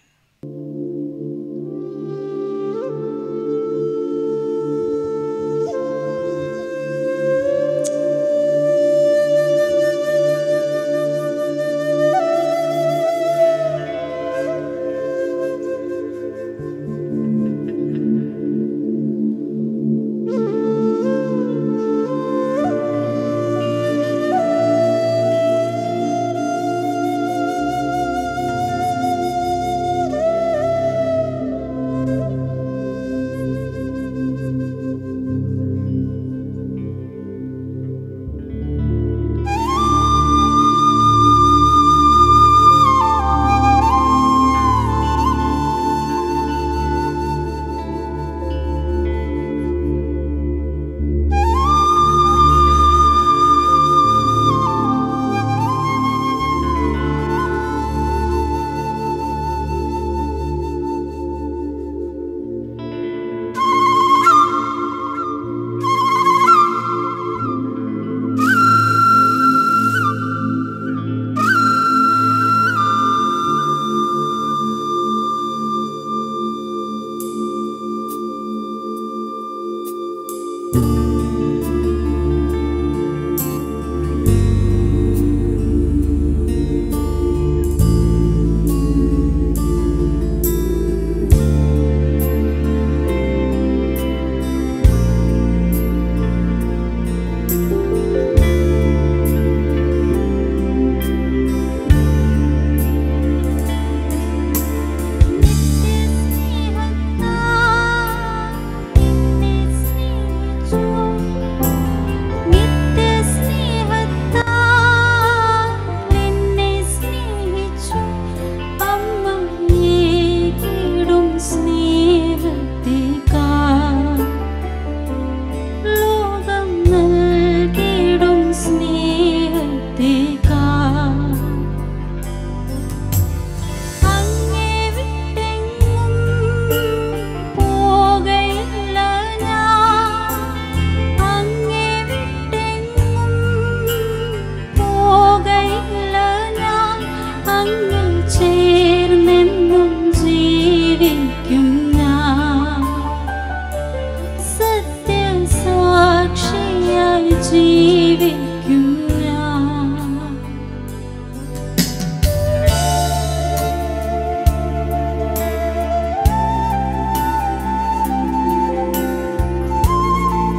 യേശുവേ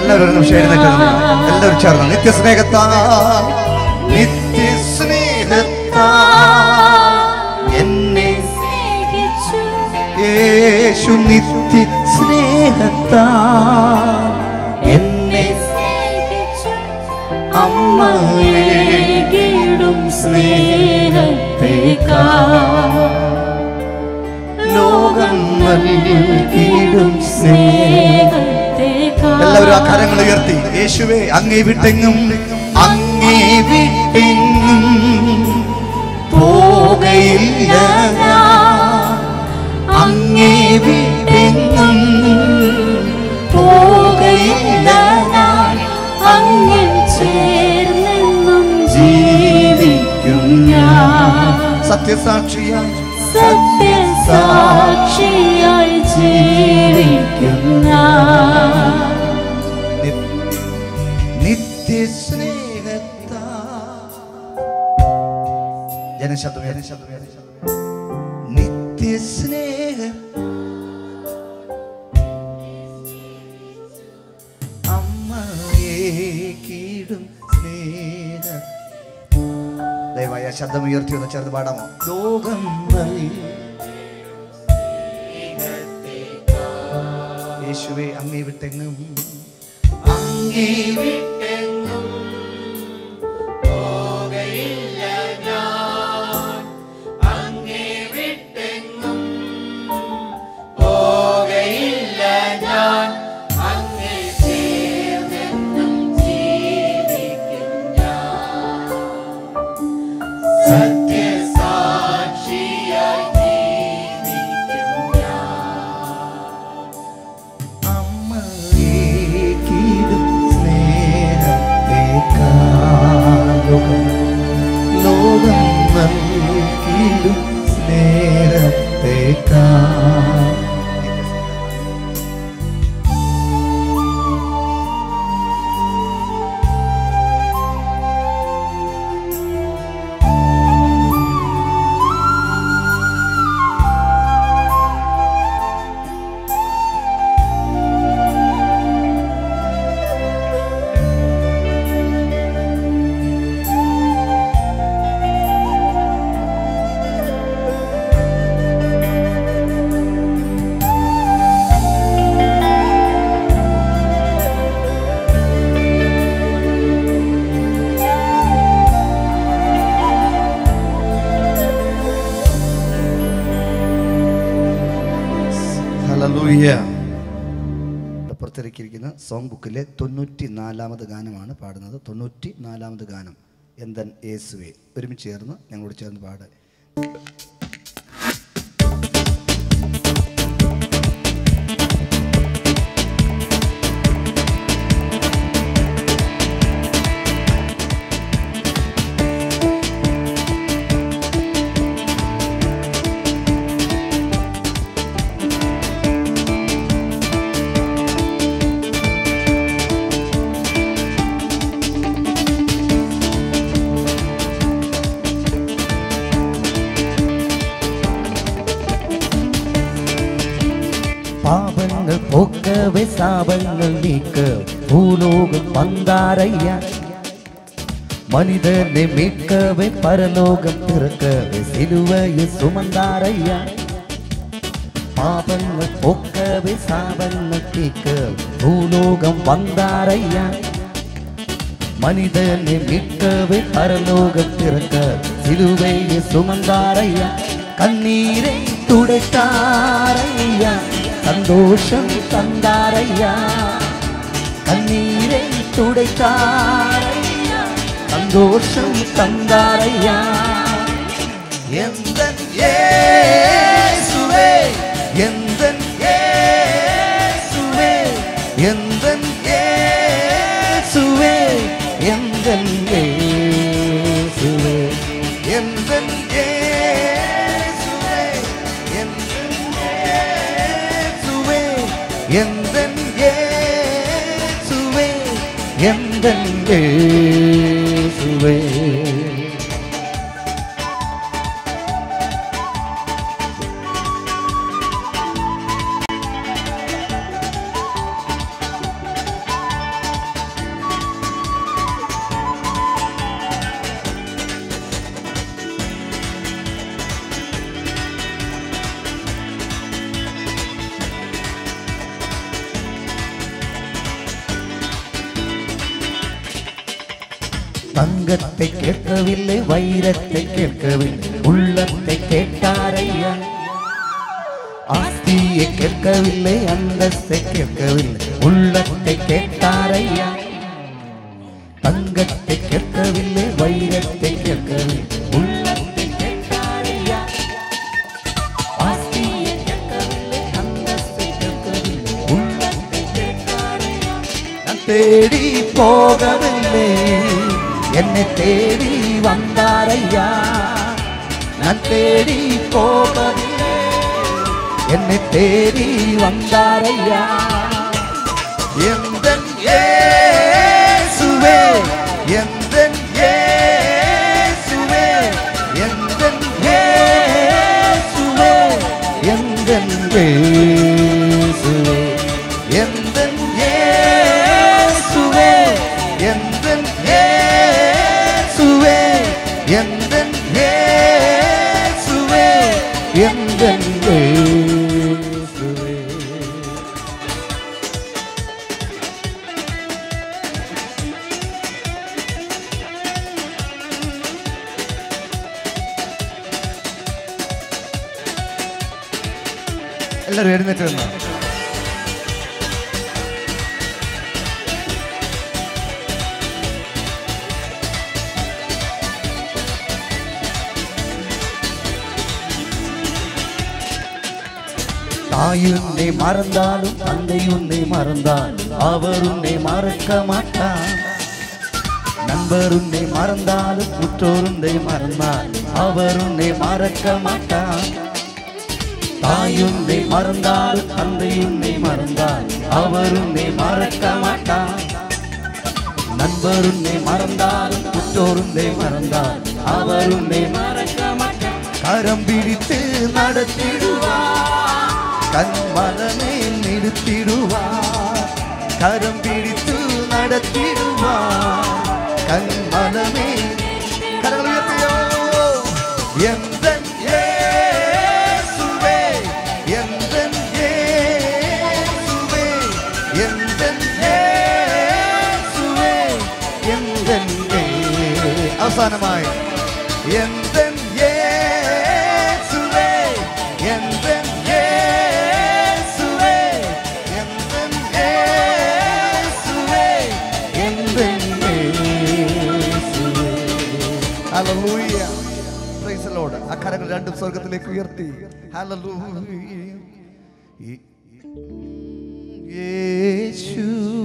എല്ലാവരും ഒരു നിമിഷം എഴുന്നേറ്റ് നിന്ന്. എല്ലാവരും ചേർന്ന് നിത്യസ്നേഹത്താ നിത്യസ്നേഹത്താ എന്നെ സ്നേഹിച്ചു യേശു നിത്യ സ്നേഹത്താ എന്നെ സ്നേഹിച്ചു അമ്മയേകിടും സ്നേഹത്തേക്കാൾ ലോകം നൽകിയിടും സ്നേഹം എല്ലാവരും ആ കരങ്ങൾ ഉയർത്തി യേശുവേ അങ്ങേ വിട്ടെങ്ങും അങ്ങേ വിട്ടെങ്ങും പോകയില്ല ഞാൻ. അങ്ങേ വിട്ടെങ്ങും പോകയില്ല ഞാൻ അങ്ങിൽ ചേർന്നെന്നും ജീവിക്കും ഞാൻ സത്യസാക്ഷിയാ സത്യസാക്ഷിയായി ജീവിക്കും ഞാൻ നിത്യസ്നേഹത്താ ജനശബ്ദം ജനശബ്ദം ജനശബ്ദം നിത്യസ്നേഹ അമ്മയെ കീടും സ്നേഹ ദയവായി ആ ശബ്ദം ഉയർത്തി ഒന്ന് ചേർന്ന് പാടാമോ ലോകം നൽകി യേശുവെ അങ്ങേ വിട്ടെങ്ങും അങ്ങേ വിട്ടെങ്ങും പോകയില്ല ഞാൻ അങ്ങേ വിട്ടെങ്ങും പോകയില്ല ഞാൻ അങ്ങേ ചേർന്നെന്നും ജീവിക്കും ഞാൻ സത്യസാക്ഷിയായി ജീവിക്കും അമ്മയേകിടും സ്നേഹത്തേക്കാളും ലോകം നൽകിടും സ്നേഹത്തേക്കാൾ ഹല്ലേലൂയ പുറത്തിറക്കിയിരിക്കുന്ന സോങ് ബുക്കിലെ തൊണ്ണൂറ്റി നാലാമത് ഗാനമാണ് പാടുന്നത് തൊണ്ണൂറ്റി നാലാമത് ഗാനം എന്തൻ യേസുവേ ഒരുമിച്ച് ചേർന്ന് ഞങ്ങളോട് ചേർന്ന് പാട് പാപങ്ങൾ പോക്കവേ സാപങ്ങൾ നീക്ക ഭൂലോകം വந்தாரையா மனிதனை மீட்கவே பரலோகம் திறக்கவே சிலுவையை சுமந்தாரையா பாபங்கள் போக்கவே சாபங்கள் தீக்க பூலோகம் வந்தாரையா மனிதனை மீட்கவே பரலோகம் திறக்க சிலுவையை சுமந்தாரையா கண்ணீரை துடைத்தாரையா சந்தோஷம் தந்தாரையா கண்ணீரை துடைத்தாரையா சந்தோஷம் தந்தாரையா എന്തൻ യേശുവേ എന്തൻ യേശുവേ എന്തൻ യേശുവേ எந்தன் இயேசுவே എന്തൻ യേശുവേ എന്തൻ യേശുവേ എന്തൻ യേശുവേ எந்தன் இயேசுவே தங்கத்தை கேட்கவில்லை வைரத்தை கேட்கவில்லை உள்ளத்தை கேட்டாரையா ஆஸ்தியை கேட்கவில்லை அந்தஸ்தை கேட்கவில்லை உள்ளத்தை கேட்டாரையா தங்கத்தை கேட்கவில்லை வைரத்தை கேட்கவில்லை உள்ளத்தை கேட்டாரையா ஆஸ்தியை கேட்கவில்லை அந்தஸ்தை கேட்கவில்லை உள்ளத்தை கேட்டாரையா நான் தேடி போகவில்லை என்னை தேடி வந்தாரையா நான் தேடி போகவில்லை என்னை தேடி வந்தாரையா எந்தன் இயேசுவே எந்தன் இயேசுவே எந்தன் இயேசுவே எந்தன் இயேசுவே எந்தன் இயேசுவே எந்தன் இயேசுவே எந்தன் இயேசுவே எந்தன் இயேசுவே എല്ലാവരും എഴുന്നേറ്റ് നിന്നോ தாய் உன்னை மறந்தாலும் தந்தை உன்னை மறந்தாலும் அவர் உன்னை மறக்க மாட்டார் நண்பர் உன்னை மறந்தாலும் உற்றோர் உன்னை மறந்தால் அவர் உன்னை மறக்க மாட்டார் தாய் உன்னை மறந்தாலும் தந்தை உன்னை மறந்தால் அவர் உன்னை மறக்க மாட்டார் நண்பர் உன்னை மறந்தாலும் உற்றோர் உன்னை மறந்தால் அவர் உன்னை மறக்க மாட்டார் கரம் பிடித்து நடத்திடுவார் கண்மலனை நிறுத்திடுவார் கரம் பிடித்து நடத்திடுவார் கண்மலனை கரங்களை உயர்த்தியோ எந்தன் இயேசுவே எந்தன் இயேசுவே எந்தன் இயேசுவே எந்தன் இயே- അവസാനമായി എന്തൻ യേശുവേ എന്തൻ യേശുവേ എന്തൻ യേശുവേ എന്തൻ യേശുവേ ഹല്ലേലൂയ പ്രൈസ് ദി ലോർഡ് ആ കരങ്ങൾ രണ്ടും സ്വർഗ്ഗത്തിലേക്ക് ഉയർത്തി ഹല്ലേലൂയ യേശു